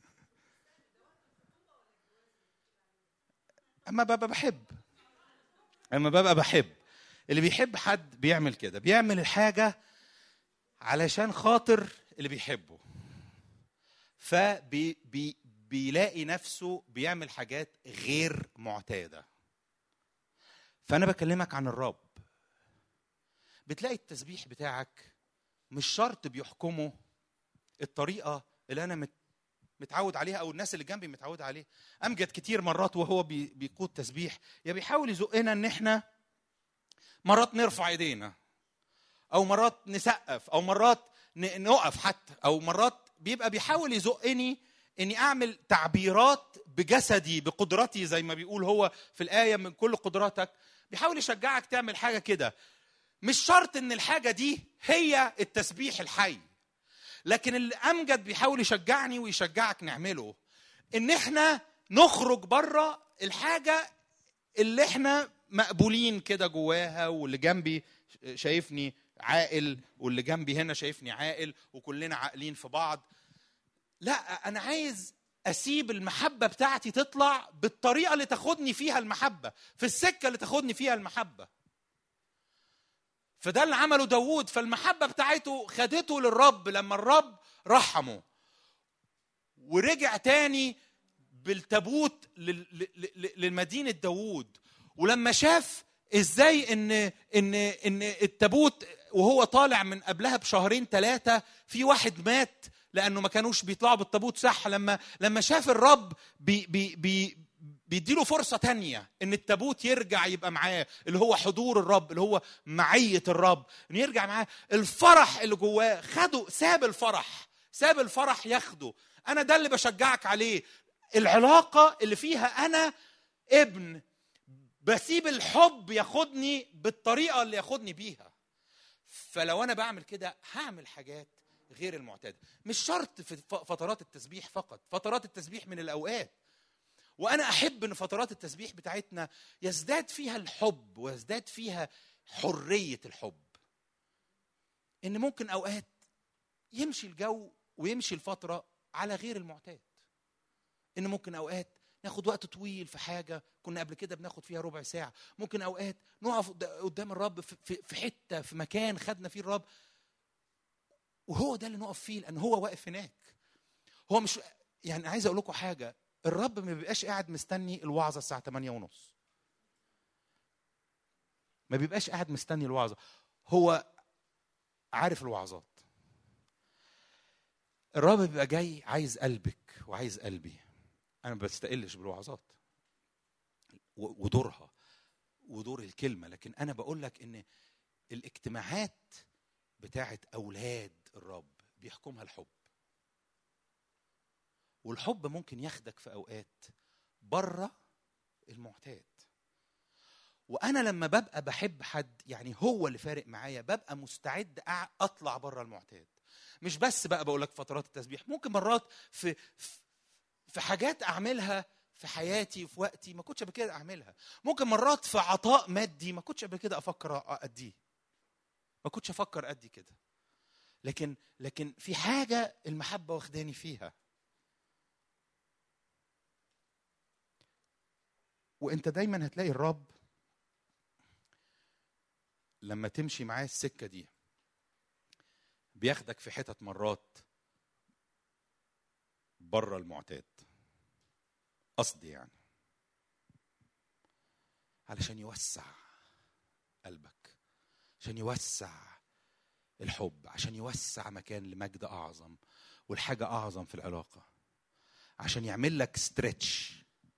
اما ببقى بحب اما ببقى بحب اللي بيحب حد بيعمل كده بيعمل الحاجه علشان خاطر اللي بيحبه فبي بي بيلاقي نفسه بيعمل حاجات غير معتاده فانا بكلمك عن الرب بتلاقي التسبيح بتاعك مش شرط بيحكمه الطريقه اللي انا مت متعود عليها او الناس اللي جنبي متعود عليها امجد كتير مرات وهو بي بيقود تسبيح يا بيحاول يزقنا ان احنا مرات نرفع ايدينا او مرات نسقف او مرات ن- نقف حتى او مرات بيبقى بيحاول يزقني اني اعمل تعبيرات بجسدي بقدرتي زي ما بيقول هو في الايه من كل قدراتك بيحاول يشجعك تعمل حاجه كده مش شرط ان الحاجه دي هي التسبيح الحي لكن اللي امجد بيحاول يشجعني ويشجعك نعمله ان احنا نخرج بره الحاجه اللي احنا مقبولين كده جواها واللي جنبي شايفني عاقل واللي جنبي هنا شايفني عاقل وكلنا عاقلين في بعض لا انا عايز اسيب المحبه بتاعتي تطلع بالطريقه اللي تاخدني فيها المحبه في السكه اللي تاخدني فيها المحبه فده اللي عمله داوود فالمحبه بتاعته خدته للرب لما الرب رحمه ورجع تاني بالتابوت لل- ل- ل- لمدينه داوود ولما شاف ازاي ان ان ان التابوت وهو طالع من قبلها بشهرين ثلاثه في واحد مات لانه ما كانوش بيطلعوا بالتابوت صح لما لما شاف الرب بي بي بي بيديله فرصة تانية ان التابوت يرجع يبقى معاه اللي هو حضور الرب اللي هو معية الرب انه يرجع معاه الفرح اللي جواه خده ساب الفرح ساب الفرح ياخده انا ده اللي بشجعك عليه العلاقة اللي فيها انا ابن بسيب الحب ياخدني بالطريقة اللي ياخدني بيها فلو انا بعمل كده هعمل حاجات غير المعتاده مش شرط في ف- فترات التسبيح فقط فترات التسبيح من الاوقات وانا احب ان فترات التسبيح بتاعتنا يزداد فيها الحب ويزداد فيها حريه الحب ان ممكن اوقات يمشي الجو ويمشي الفتره على غير المعتاد ان ممكن اوقات ناخد وقت طويل في حاجه كنا قبل كده بناخد فيها ربع ساعه ممكن اوقات نقف قد- قدام الرب في- في في حته في مكان خدنا فيه الرب وهو ده اللي نقف فيه لان هو واقف هناك هو مش يعني عايز اقول لكم حاجه الرب ما بيبقاش قاعد مستني الوعظه الساعه 8 ونص ما بيبقاش قاعد مستني الوعظه هو عارف الوعظات الرب بيبقى جاي عايز قلبك وعايز قلبي انا ما بستقلش بالوعظات و- ودورها ودور الكلمه لكن انا بقول لك ان الاجتماعات بتاعت اولاد الرب بيحكمها الحب والحب ممكن ياخدك في اوقات بره المعتاد وانا لما ببقى بحب حد يعني هو اللي فارق معايا ببقى مستعد أع- اطلع بره المعتاد مش بس بقى بقول لك فترات التسبيح ممكن مرات في في- في حاجات اعملها في حياتي وفي وقتي ما كنتش قبل كده اعملها ممكن مرات في عطاء مادي ما كنتش قبل كده افكر اديه ما كنتش افكر ادي كده لكن لكن في حاجه المحبه واخداني فيها وانت دايما هتلاقي الرب لما تمشي معاه السكه دي بياخدك في حتت مرات بره المعتاد قصدي يعني علشان يوسع قلبك عشان يوسع الحب عشان يوسع مكان لمجد اعظم والحاجه اعظم في العلاقه عشان يعمل لك ستريتش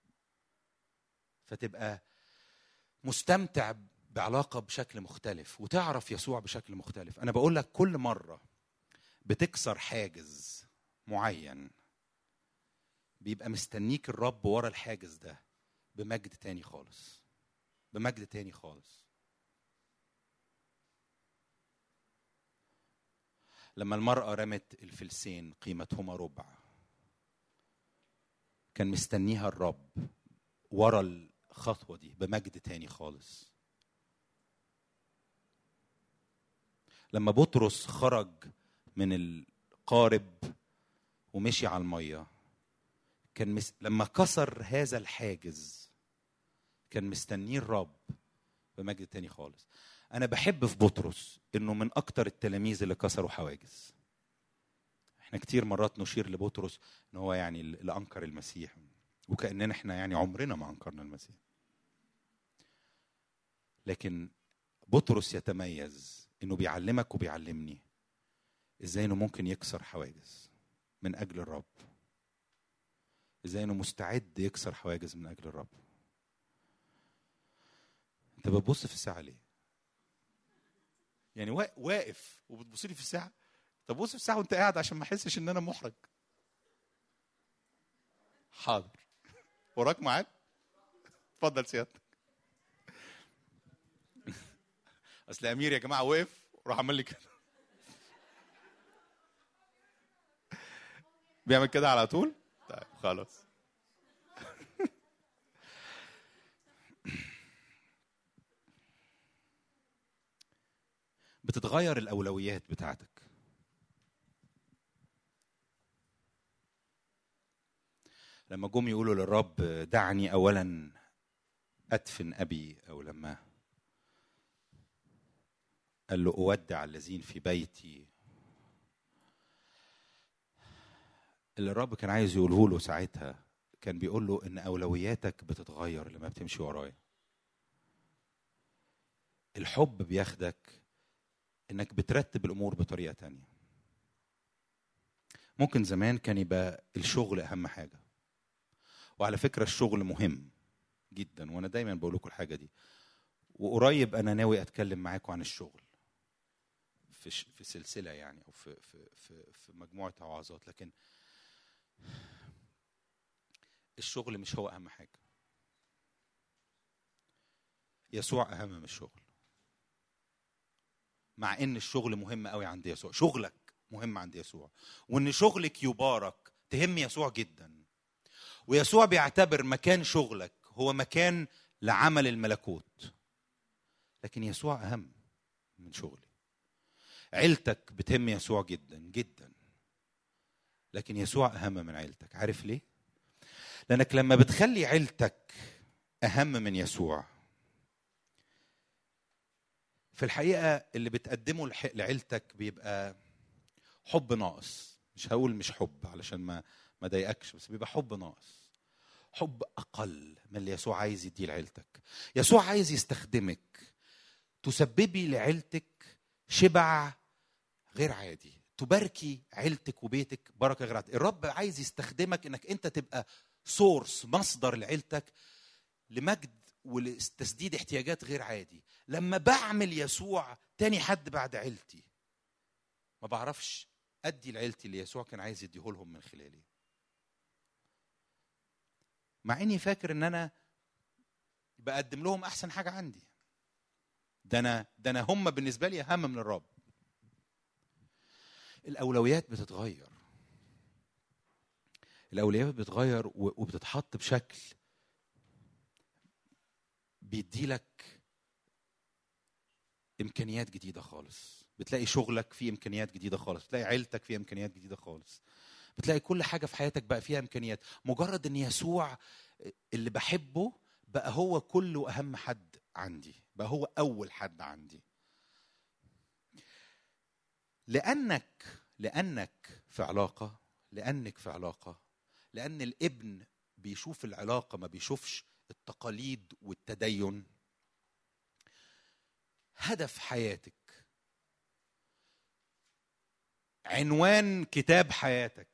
فتبقى مستمتع بعلاقه بشكل مختلف وتعرف يسوع بشكل مختلف انا بقول لك كل مره بتكسر حاجز معين بيبقى مستنيك الرب ورا الحاجز ده بمجد تاني خالص بمجد تاني خالص لما المرأة رمت الفلسين قيمتهما ربع كان مستنيها الرب ورا الخطوة دي بمجد تاني خالص لما بطرس خرج من القارب ومشي على المية كان مس... لما كسر هذا الحاجز كان مستنيه الرب بمجد تاني خالص انا بحب في بطرس انه من اكتر التلاميذ اللي كسروا حواجز احنا كتير مرات نشير لبطرس ان هو يعني اللي انكر المسيح وكاننا احنا يعني عمرنا ما انكرنا المسيح لكن بطرس يتميز انه بيعلمك وبيعلمني ازاي انه ممكن يكسر حواجز من اجل الرب ازاي انه مستعد يكسر حواجز من اجل الرب انت بتبص في الساعه ليه يعني وا- واقف وبتبص لي في الساعه طب بص في الساعه وانت قاعد عشان ما احسش ان انا محرج حاضر وراك معاك اتفضل سيادتك اصل امير يا جماعه وقف وراح عمل لي كده بيعمل كده على طول طيب خلاص بتتغير الاولويات بتاعتك لما جم يقولوا للرب دعني اولا ادفن ابي او لما قال له اودع الذين في بيتي اللي الرب كان عايز يقوله له ساعتها كان بيقول له ان اولوياتك بتتغير لما بتمشي ورايا الحب بياخدك انك بترتب الامور بطريقه تانية ممكن زمان كان يبقى الشغل اهم حاجه وعلى فكره الشغل مهم جدا وانا دايما بقول لكم الحاجه دي وقريب انا ناوي اتكلم معاكم عن الشغل في ش- في سلسله يعني او في في في, في مجموعه وعظات لكن الشغل مش هو اهم حاجه يسوع اهم من الشغل مع ان الشغل مهم قوي عند يسوع شغلك مهم عند يسوع وان شغلك يبارك تهم يسوع جدا ويسوع بيعتبر مكان شغلك هو مكان لعمل الملكوت لكن يسوع اهم من شغلي عيلتك بتهم يسوع جدا جدا لكن يسوع اهم من عيلتك عارف ليه لانك لما بتخلي عيلتك اهم من يسوع في الحقيقه اللي بتقدمه لح- لعيلتك بيبقى حب ناقص مش هقول مش حب علشان ما ما ضايقكش بس بيبقى حب ناقص حب اقل من اللي يسوع عايز يديه لعيلتك يسوع عايز يستخدمك تسببي لعيلتك شبع غير عادي تباركي عيلتك وبيتك بركه غير عاديه الرب عايز يستخدمك انك انت تبقى سورس مصدر لعيلتك لمجد ولتسديد احتياجات غير عادي لما بعمل يسوع تاني حد بعد عيلتي ما بعرفش ادي لعيلتي اللي يسوع كان عايز يديه لهم من خلالي مع اني فاكر ان انا بقدم لهم احسن حاجه عندي ده انا ده انا هم بالنسبه لي اهم من الرب الاولويات بتتغير الاولويات بتتغير و- وبتتحط بشكل بيديلك امكانيات جديده خالص بتلاقي شغلك فيه امكانيات جديده خالص بتلاقي عيلتك فيها امكانيات جديده خالص بتلاقي كل حاجه في حياتك بقى فيها امكانيات مجرد ان يسوع اللي بحبه بقى هو كل واهم حد عندي بقى هو اول حد عندي لانك لانك في علاقه لانك في علاقه لان الابن بيشوف العلاقه ما بيشوفش التقاليد والتدين هدف حياتك عنوان كتاب حياتك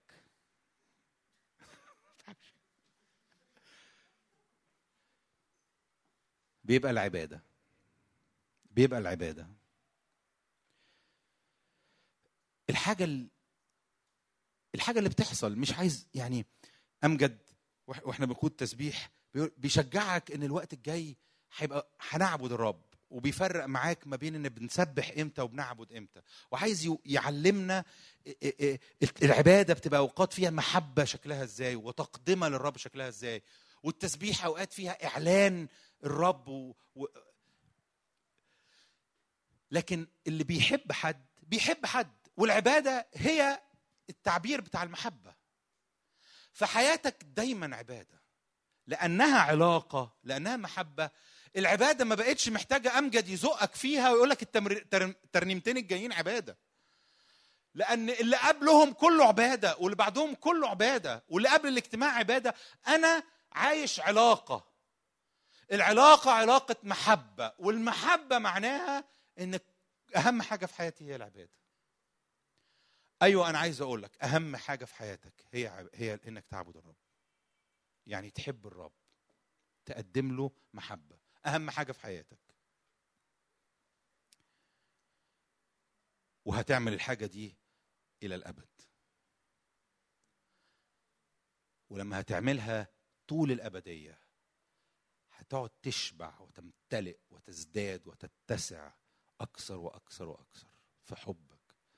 بيبقى العباده بيبقى العباده الحاجه ال- الحاجه اللي بتحصل مش عايز يعني امجد وإح- واحنا بنقود تسبيح بيقول- بيشجعك ان الوقت الجاي هيبقى هنعبد الرب وبيفرق معاك ما بين ان بنسبح امتى وبنعبد امتى وعايز يو- يعلمنا ا- ا- ا- العباده بتبقى اوقات فيها محبه شكلها ازاي وتقدمه للرب شكلها ازاي والتسبيح اوقات فيها اعلان الرب و... و... لكن اللي بيحب حد بيحب حد والعباده هي التعبير بتاع المحبه فحياتك دايما عباده لانها علاقه لانها محبه العباده ما بقتش محتاجه امجد يزقك فيها ويقول لك الترنيمتين الجايين عباده لان اللي قبلهم كله عباده واللي بعدهم كله عباده واللي قبل الاجتماع عباده انا عايش علاقه العلاقه علاقه محبه والمحبه معناها ان اهم حاجه في حياتي هي العباده ايوه انا عايز اقول لك اهم حاجه في حياتك هي عب- هي انك تعبد الرب يعني تحب الرب تقدم له محبه اهم حاجه في حياتك وهتعمل الحاجه دي الى الابد ولما هتعملها طول الابديه هتقعد تشبع وتمتلئ وتزداد وتتسع اكثر واكثر واكثر في حبك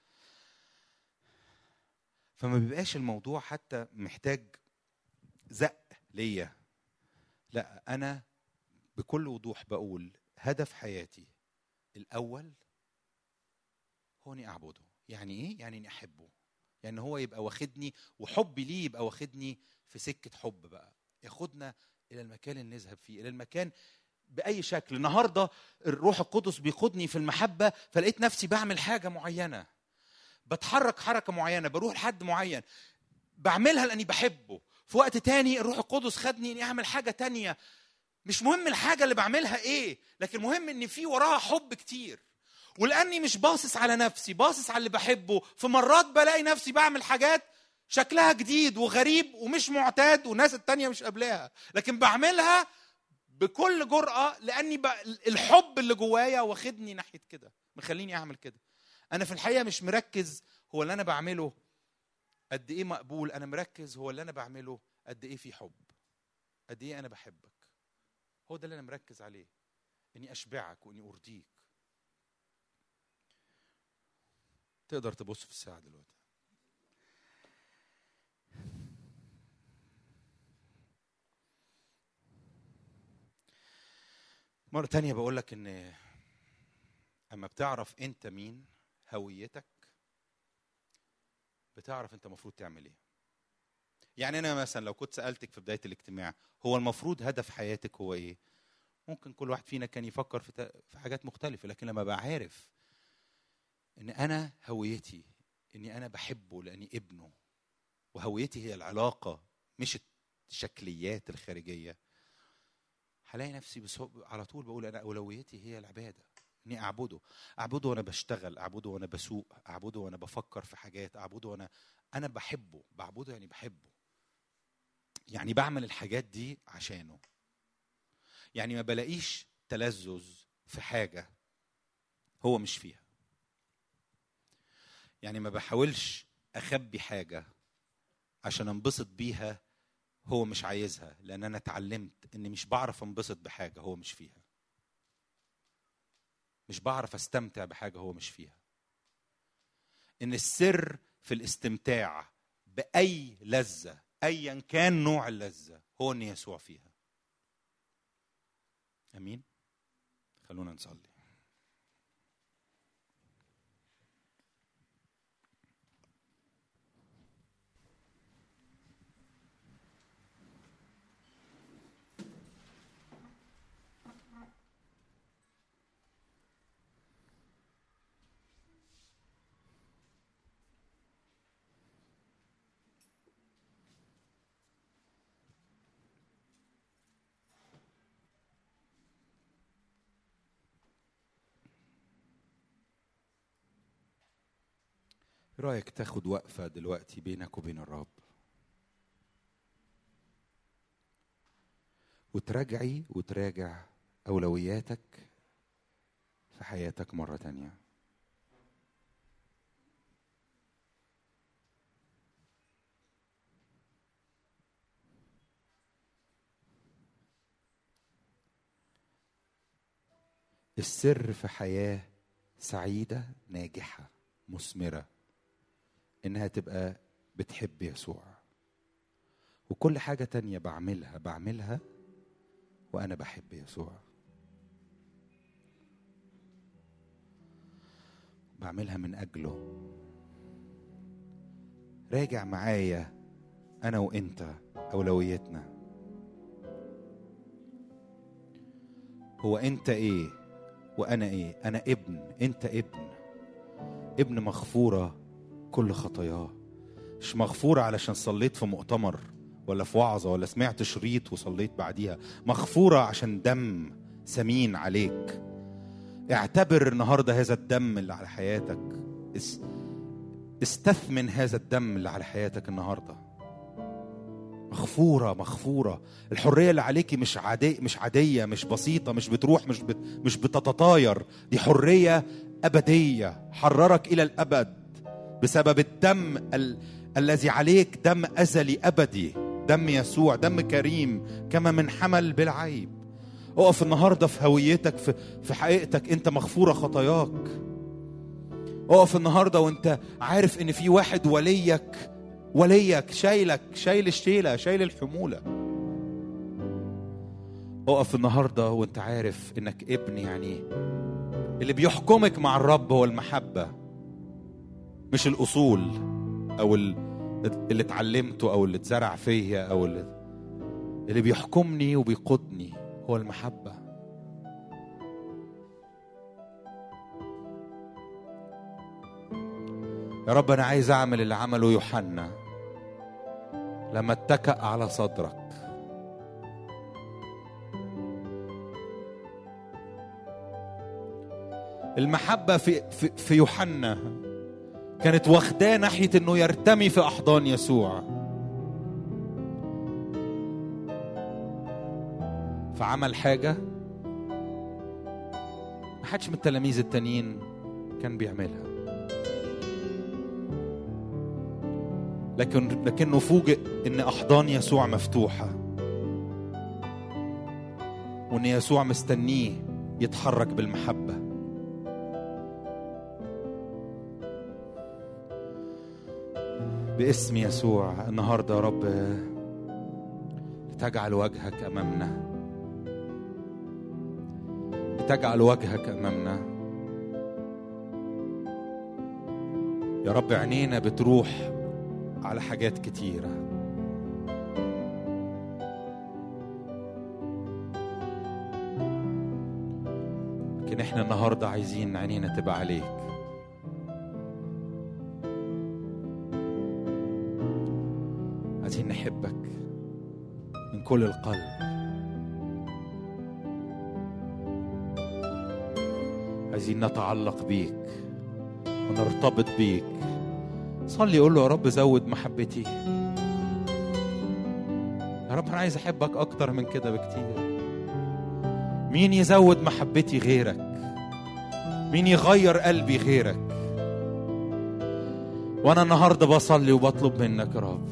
فما بيبقاش الموضوع حتى محتاج زق ليا لا انا بكل وضوح بقول هدف حياتي الاول هو اني اعبده يعني ايه يعني اني احبه يعني هو يبقى واخدني وحبي ليه يبقى واخدني في سكه حب بقى ياخدنا الى المكان اللي نذهب فيه الى المكان باي شكل النهارده الروح القدس بيقودني في المحبه فلقيت نفسي بعمل حاجه معينه بتحرك حركه معينه بروح لحد معين بعملها لاني بحبه في وقت تاني الروح القدس خدني اني اعمل حاجه تانية مش مهم الحاجه اللي بعملها ايه لكن مهم ان في وراها حب كتير ولاني مش باصص على نفسي باصص على اللي بحبه في مرات بلاقي نفسي بعمل حاجات شكلها جديد وغريب ومش معتاد والناس التانية مش قابلاها لكن بعملها بكل جرأة لأني ب... الحب اللي جوايا واخدني ناحية كده مخليني أعمل كده أنا في الحقيقة مش مركز هو اللي أنا بعمله قد إيه مقبول أنا مركز هو اللي أنا بعمله قد إيه في حب قد إيه أنا بحبك هو ده اللي أنا مركز عليه إني أشبعك وإني أرضيك تقدر تبص في الساعة دلوقتي مرة تانية بقول لك إن أما بتعرف أنت مين هويتك بتعرف أنت المفروض تعمل إيه. يعني أنا مثلا لو كنت سألتك في بداية الاجتماع هو المفروض هدف حياتك هو إيه؟ ممكن كل واحد فينا كان يفكر في تا- في حاجات مختلفة لكن لما بقى عارف إن أنا هويتي إني أنا بحبه لأني ابنه وهويتي هي العلاقة مش الشكليات الخارجية هلاقي نفسي بصوب على طول بقول انا اولويتي هي العباده اني اعبده اعبده وانا بشتغل اعبده وانا بسوق اعبده وانا بفكر في حاجات اعبده وانا انا بحبه بعبده يعني بحبه يعني بعمل الحاجات دي عشانه يعني ما بلاقيش تلذذ في حاجه هو مش فيها يعني ما بحاولش اخبي حاجه عشان انبسط بيها هو مش عايزها لان انا اتعلمت اني مش بعرف انبسط بحاجه هو مش فيها مش بعرف استمتع بحاجه هو مش فيها ان السر في الاستمتاع باي لذه ايا كان نوع اللذه هو ان يسوع فيها امين خلونا نصلي إيه رايك تاخد وقفه دلوقتي بينك وبين الرب وتراجعي وتراجع اولوياتك في حياتك مره تانيه السر في حياه سعيده ناجحه مثمره انها تبقى بتحب يسوع وكل حاجه تانية بعملها بعملها وانا بحب يسوع بعملها من اجله راجع معايا انا وانت اولويتنا هو انت ايه وانا ايه انا ابن انت ابن ابن مغفوره كل خطاياه مش مغفوره علشان صليت في مؤتمر ولا في وعظه ولا سمعت شريط وصليت بعديها مغفوره عشان دم سمين عليك اعتبر النهارده هذا الدم اللي على حياتك اس- استثمن هذا الدم اللي على حياتك النهارده مغفوره مغفوره الحريه اللي عليكي مش عاديه مش عاديه مش بسيطه مش بتروح مش بت مش بتتطاير دي حريه ابديه حررك الى الابد بسبب الدم ال... الذي عليك دم ازلي ابدي دم يسوع دم كريم كما من حمل بالعيب اقف النهارده في هويتك في في حقيقتك انت مغفوره خطاياك اقف النهارده وانت عارف ان في واحد وليك وليك شايلك شايل الشيله شايل الحموله اقف النهارده وانت عارف انك ابن يعني اللي بيحكمك مع الرب هو المحبه مش الاصول او ال- اللي اتعلمته او اللي اتزرع فيا او اللي اللي بيحكمني وبيقودني هو المحبه يا رب انا عايز اعمل اللي عمله يوحنا لما اتكأ على صدرك المحبة في في, في يوحنا كانت واخداه ناحية انه يرتمي في احضان يسوع فعمل حاجة ما حدش من التلاميذ التانيين كان بيعملها لكن لكنه فوجئ ان احضان يسوع مفتوحه وان يسوع مستنيه يتحرك بالمحبه باسم يسوع النهارده يا رب لتجعل وجهك امامنا لتجعل وجهك امامنا يا رب عينينا بتروح على حاجات كتيرة لكن احنا النهاردة عايزين عينينا تبقى عليك عايزين نحبك من كل القلب عايزين نتعلق بيك ونرتبط بيك صلي قول له يا رب زود محبتي يا رب انا عايز احبك اكتر من كده بكتير مين يزود محبتي غيرك مين يغير قلبي غيرك وانا النهارده بصلي وبطلب منك يا رب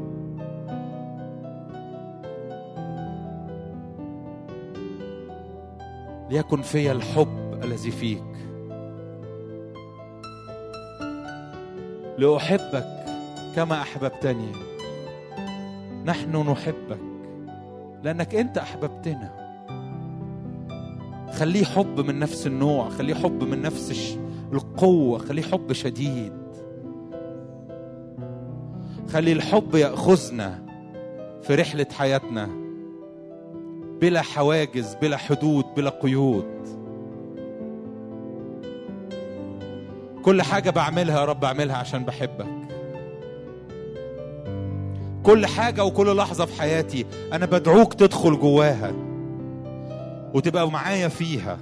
ليكن في الحب الذي فيك لأحبك كما أحببتني نحن نحبك لأنك أنت أحببتنا خليه حب من نفس النوع خليه حب من نفس الش- القوة خليه حب شديد خلي الحب يأخذنا في رحلة حياتنا بلا حواجز بلا حدود بلا قيود كل حاجة بعملها يا رب أعملها عشان بحبك كل حاجة وكل لحظة في حياتي أنا بدعوك تدخل جواها وتبقى معايا فيها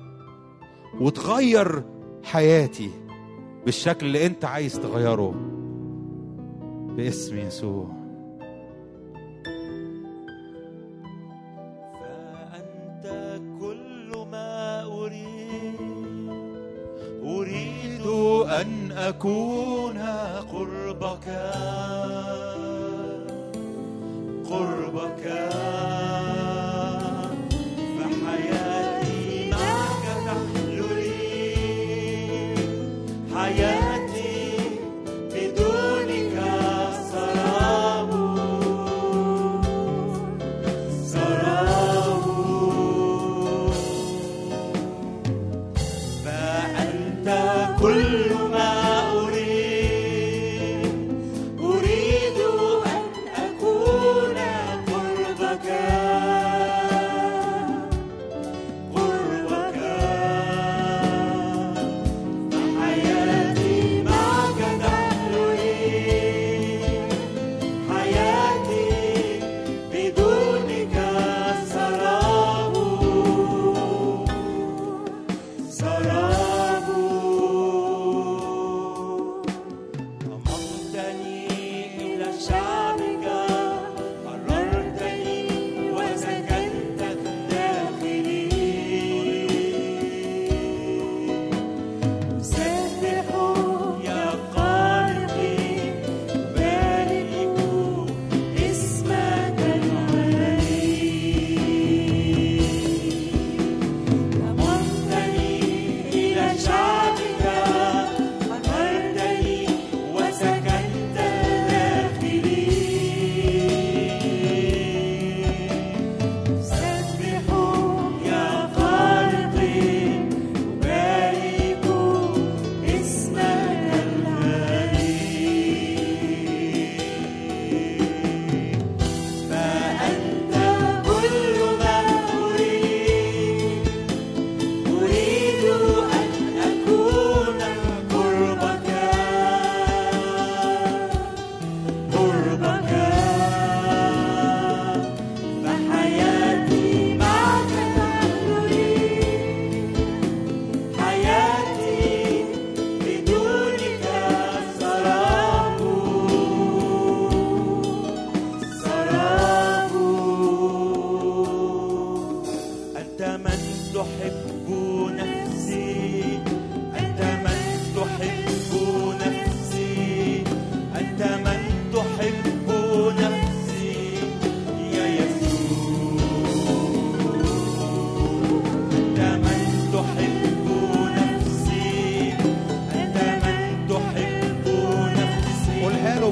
وتغير حياتي بالشكل اللي أنت عايز تغيره باسم يسوع فأنت كل ما أريد أريد أن أكون قربك قربك فحياتي معك تحلو لي حياتي بدونك سراب سراب فأنت كل ما أريد أريد أن أكون قربك قربك فحياتي معك تحلو لي حياتي بدونك سراب سراب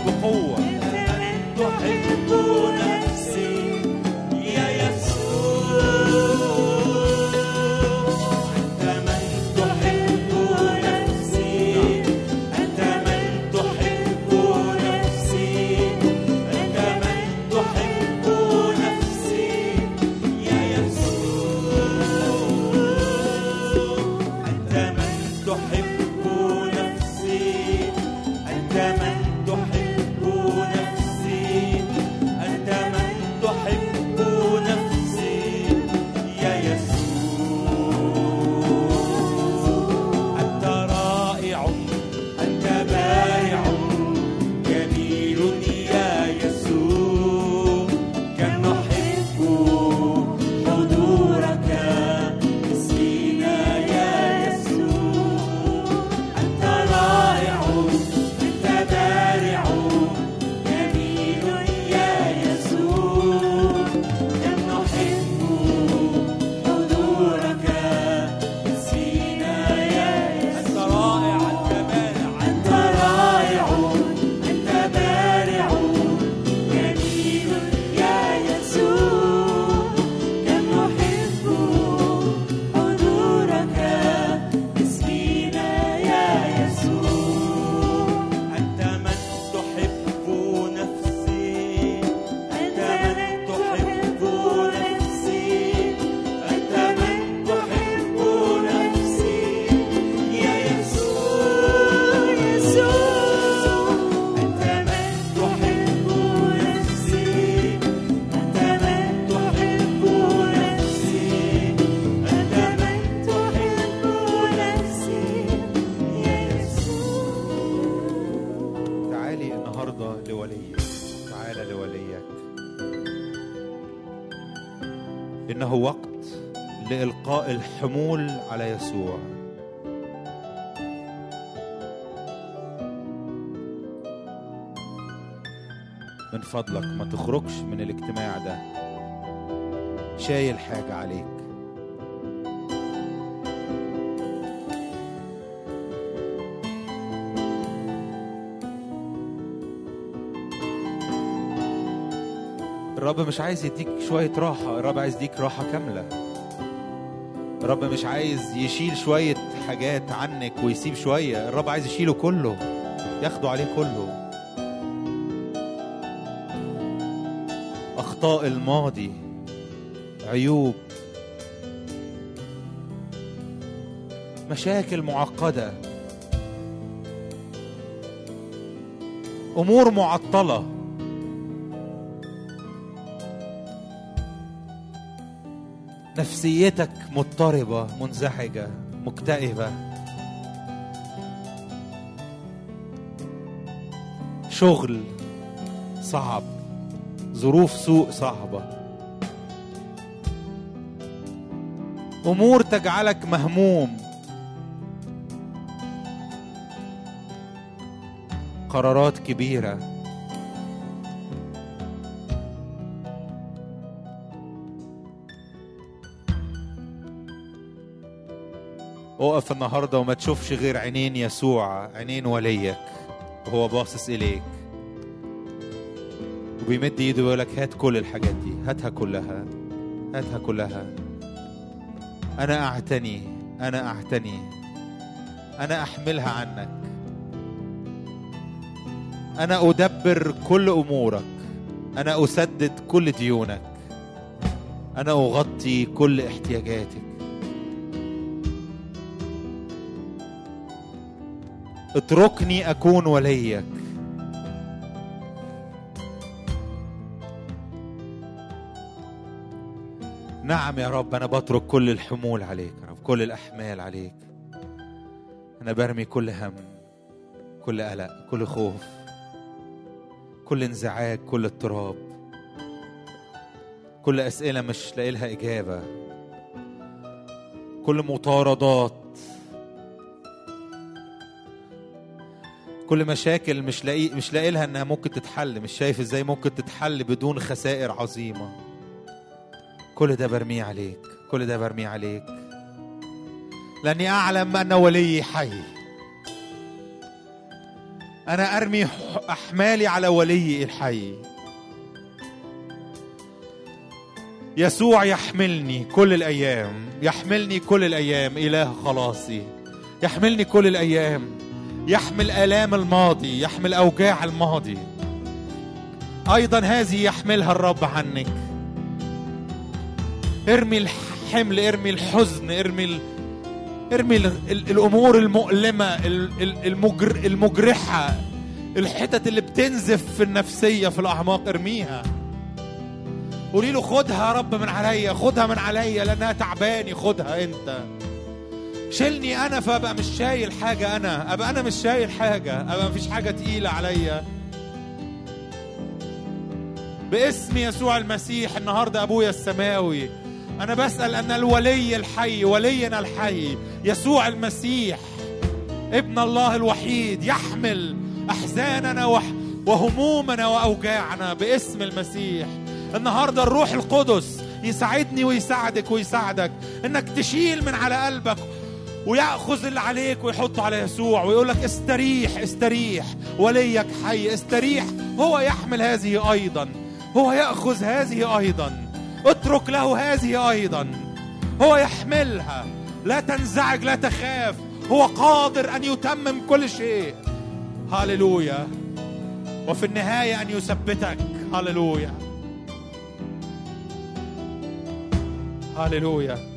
بقوة تحب نفسي يا يسوع أنت من تحب نفسي أنت من تحب نفسي أنت من تحب نفسي يا يسوع أنت من تحب نفسي أنت من تحب نفسي أنت من تحب نفسي يا يسوع أنت رائع أنت بارع جميل يا يسوع كم نحب حضورك اسمنا يا يسوع أنت رائع أنت بارع جميل يا يسوع كم نحب حضورك اسمنا يا يسوع أنت رائع أنت بارع أنت بارع جميل يا يسوع كم نحب حضورك اسمنا يا يسوع أنت من تحب نفسي أنت من تحب نفسي أنت من تحب نفسي يا يسوع يسوع أنت من تحب نفسي أنت من تحب نفسي أنت من تحب نفسي يا يسوع تعالي النهاردة لوليك تعالى لوليك إنه وقت لإلقاء الحمول على يسوع من فضلك ما تخرجش من الاجتماع ده شايل حاجة عليك الرب مش عايز يديك شوية راحة الرب عايز يديك راحة كاملة الرب مش عايز يشيل شوية حاجات عنك ويسيب شوية الرب عايز يشيله كله ياخده عليه كله أخطاء الماضي عيوب مشاكل معقدة أمور معطلة نفسيتك مضطربة منزعجة مكتئبة شغل صعب ظروف سوء صعبة أمور تجعلك مهموم قرارات كبيره اقف النهارده وما تشوفش غير عينين يسوع عينين وليك وهو باصص اليك وبيمد ايده ويقول لك هات كل الحاجات دي هاتها كلها هاتها كلها انا اعتني انا اعتني انا احملها عنك انا ادبر كل امورك انا اسدد كل ديونك انا اغطي كل احتياجاتك اتركني اكون وليك نعم يا رب انا بترك كل الحمول عليك يا رب كل الاحمال عليك انا برمي كل هم كل قلق كل خوف كل انزعاج كل اضطراب كل اسئله مش لاقي لها اجابه كل مطاردات كل مشاكل مش لاقي مش لاقي لها انها ممكن تتحل مش شايف ازاي ممكن تتحل بدون خسائر عظيمه كل ده برميه عليك كل ده برميه عليك لاني اعلم ان ولي حي انا ارمي احمالي على ولي الحي يسوع يحملني كل الايام يحملني كل الايام اله خلاصي يحملني كل الايام يحمل الام الماضي يحمل اوجاع الماضي ايضا هذه يحملها الرب عنك ارمي الحمل ارمي الحزن ارمي ال... ارمي ال... ال... الامور المؤلمه ال... ال- المجر... المجرحه الحتت اللي بتنزف في النفسيه في الاعماق ارميها قولي له خدها يا رب من عليا خدها من عليا لانها تعباني خدها انت شيلني انا فابقى مش شايل حاجه انا ابقى انا مش شايل حاجه ابقى مفيش حاجه تقيله عليا باسم يسوع المسيح النهارده ابويا السماوي انا بسال ان الولي الحي ولينا الحي يسوع المسيح ابن الله الوحيد يحمل احزاننا وح وهمومنا واوجاعنا باسم المسيح النهارده الروح القدس يساعدني ويساعدك ويساعدك انك تشيل من على قلبك وياخذ اللي عليك ويحطه على يسوع ويقول لك استريح استريح وليك حي استريح هو يحمل هذه ايضا هو ياخذ هذه ايضا اترك له هذه ايضا هو يحملها لا تنزعج لا تخاف هو قادر ان يتمم كل شيء هاليلويا وفي النهايه ان يثبتك هاليلويا هاليلويا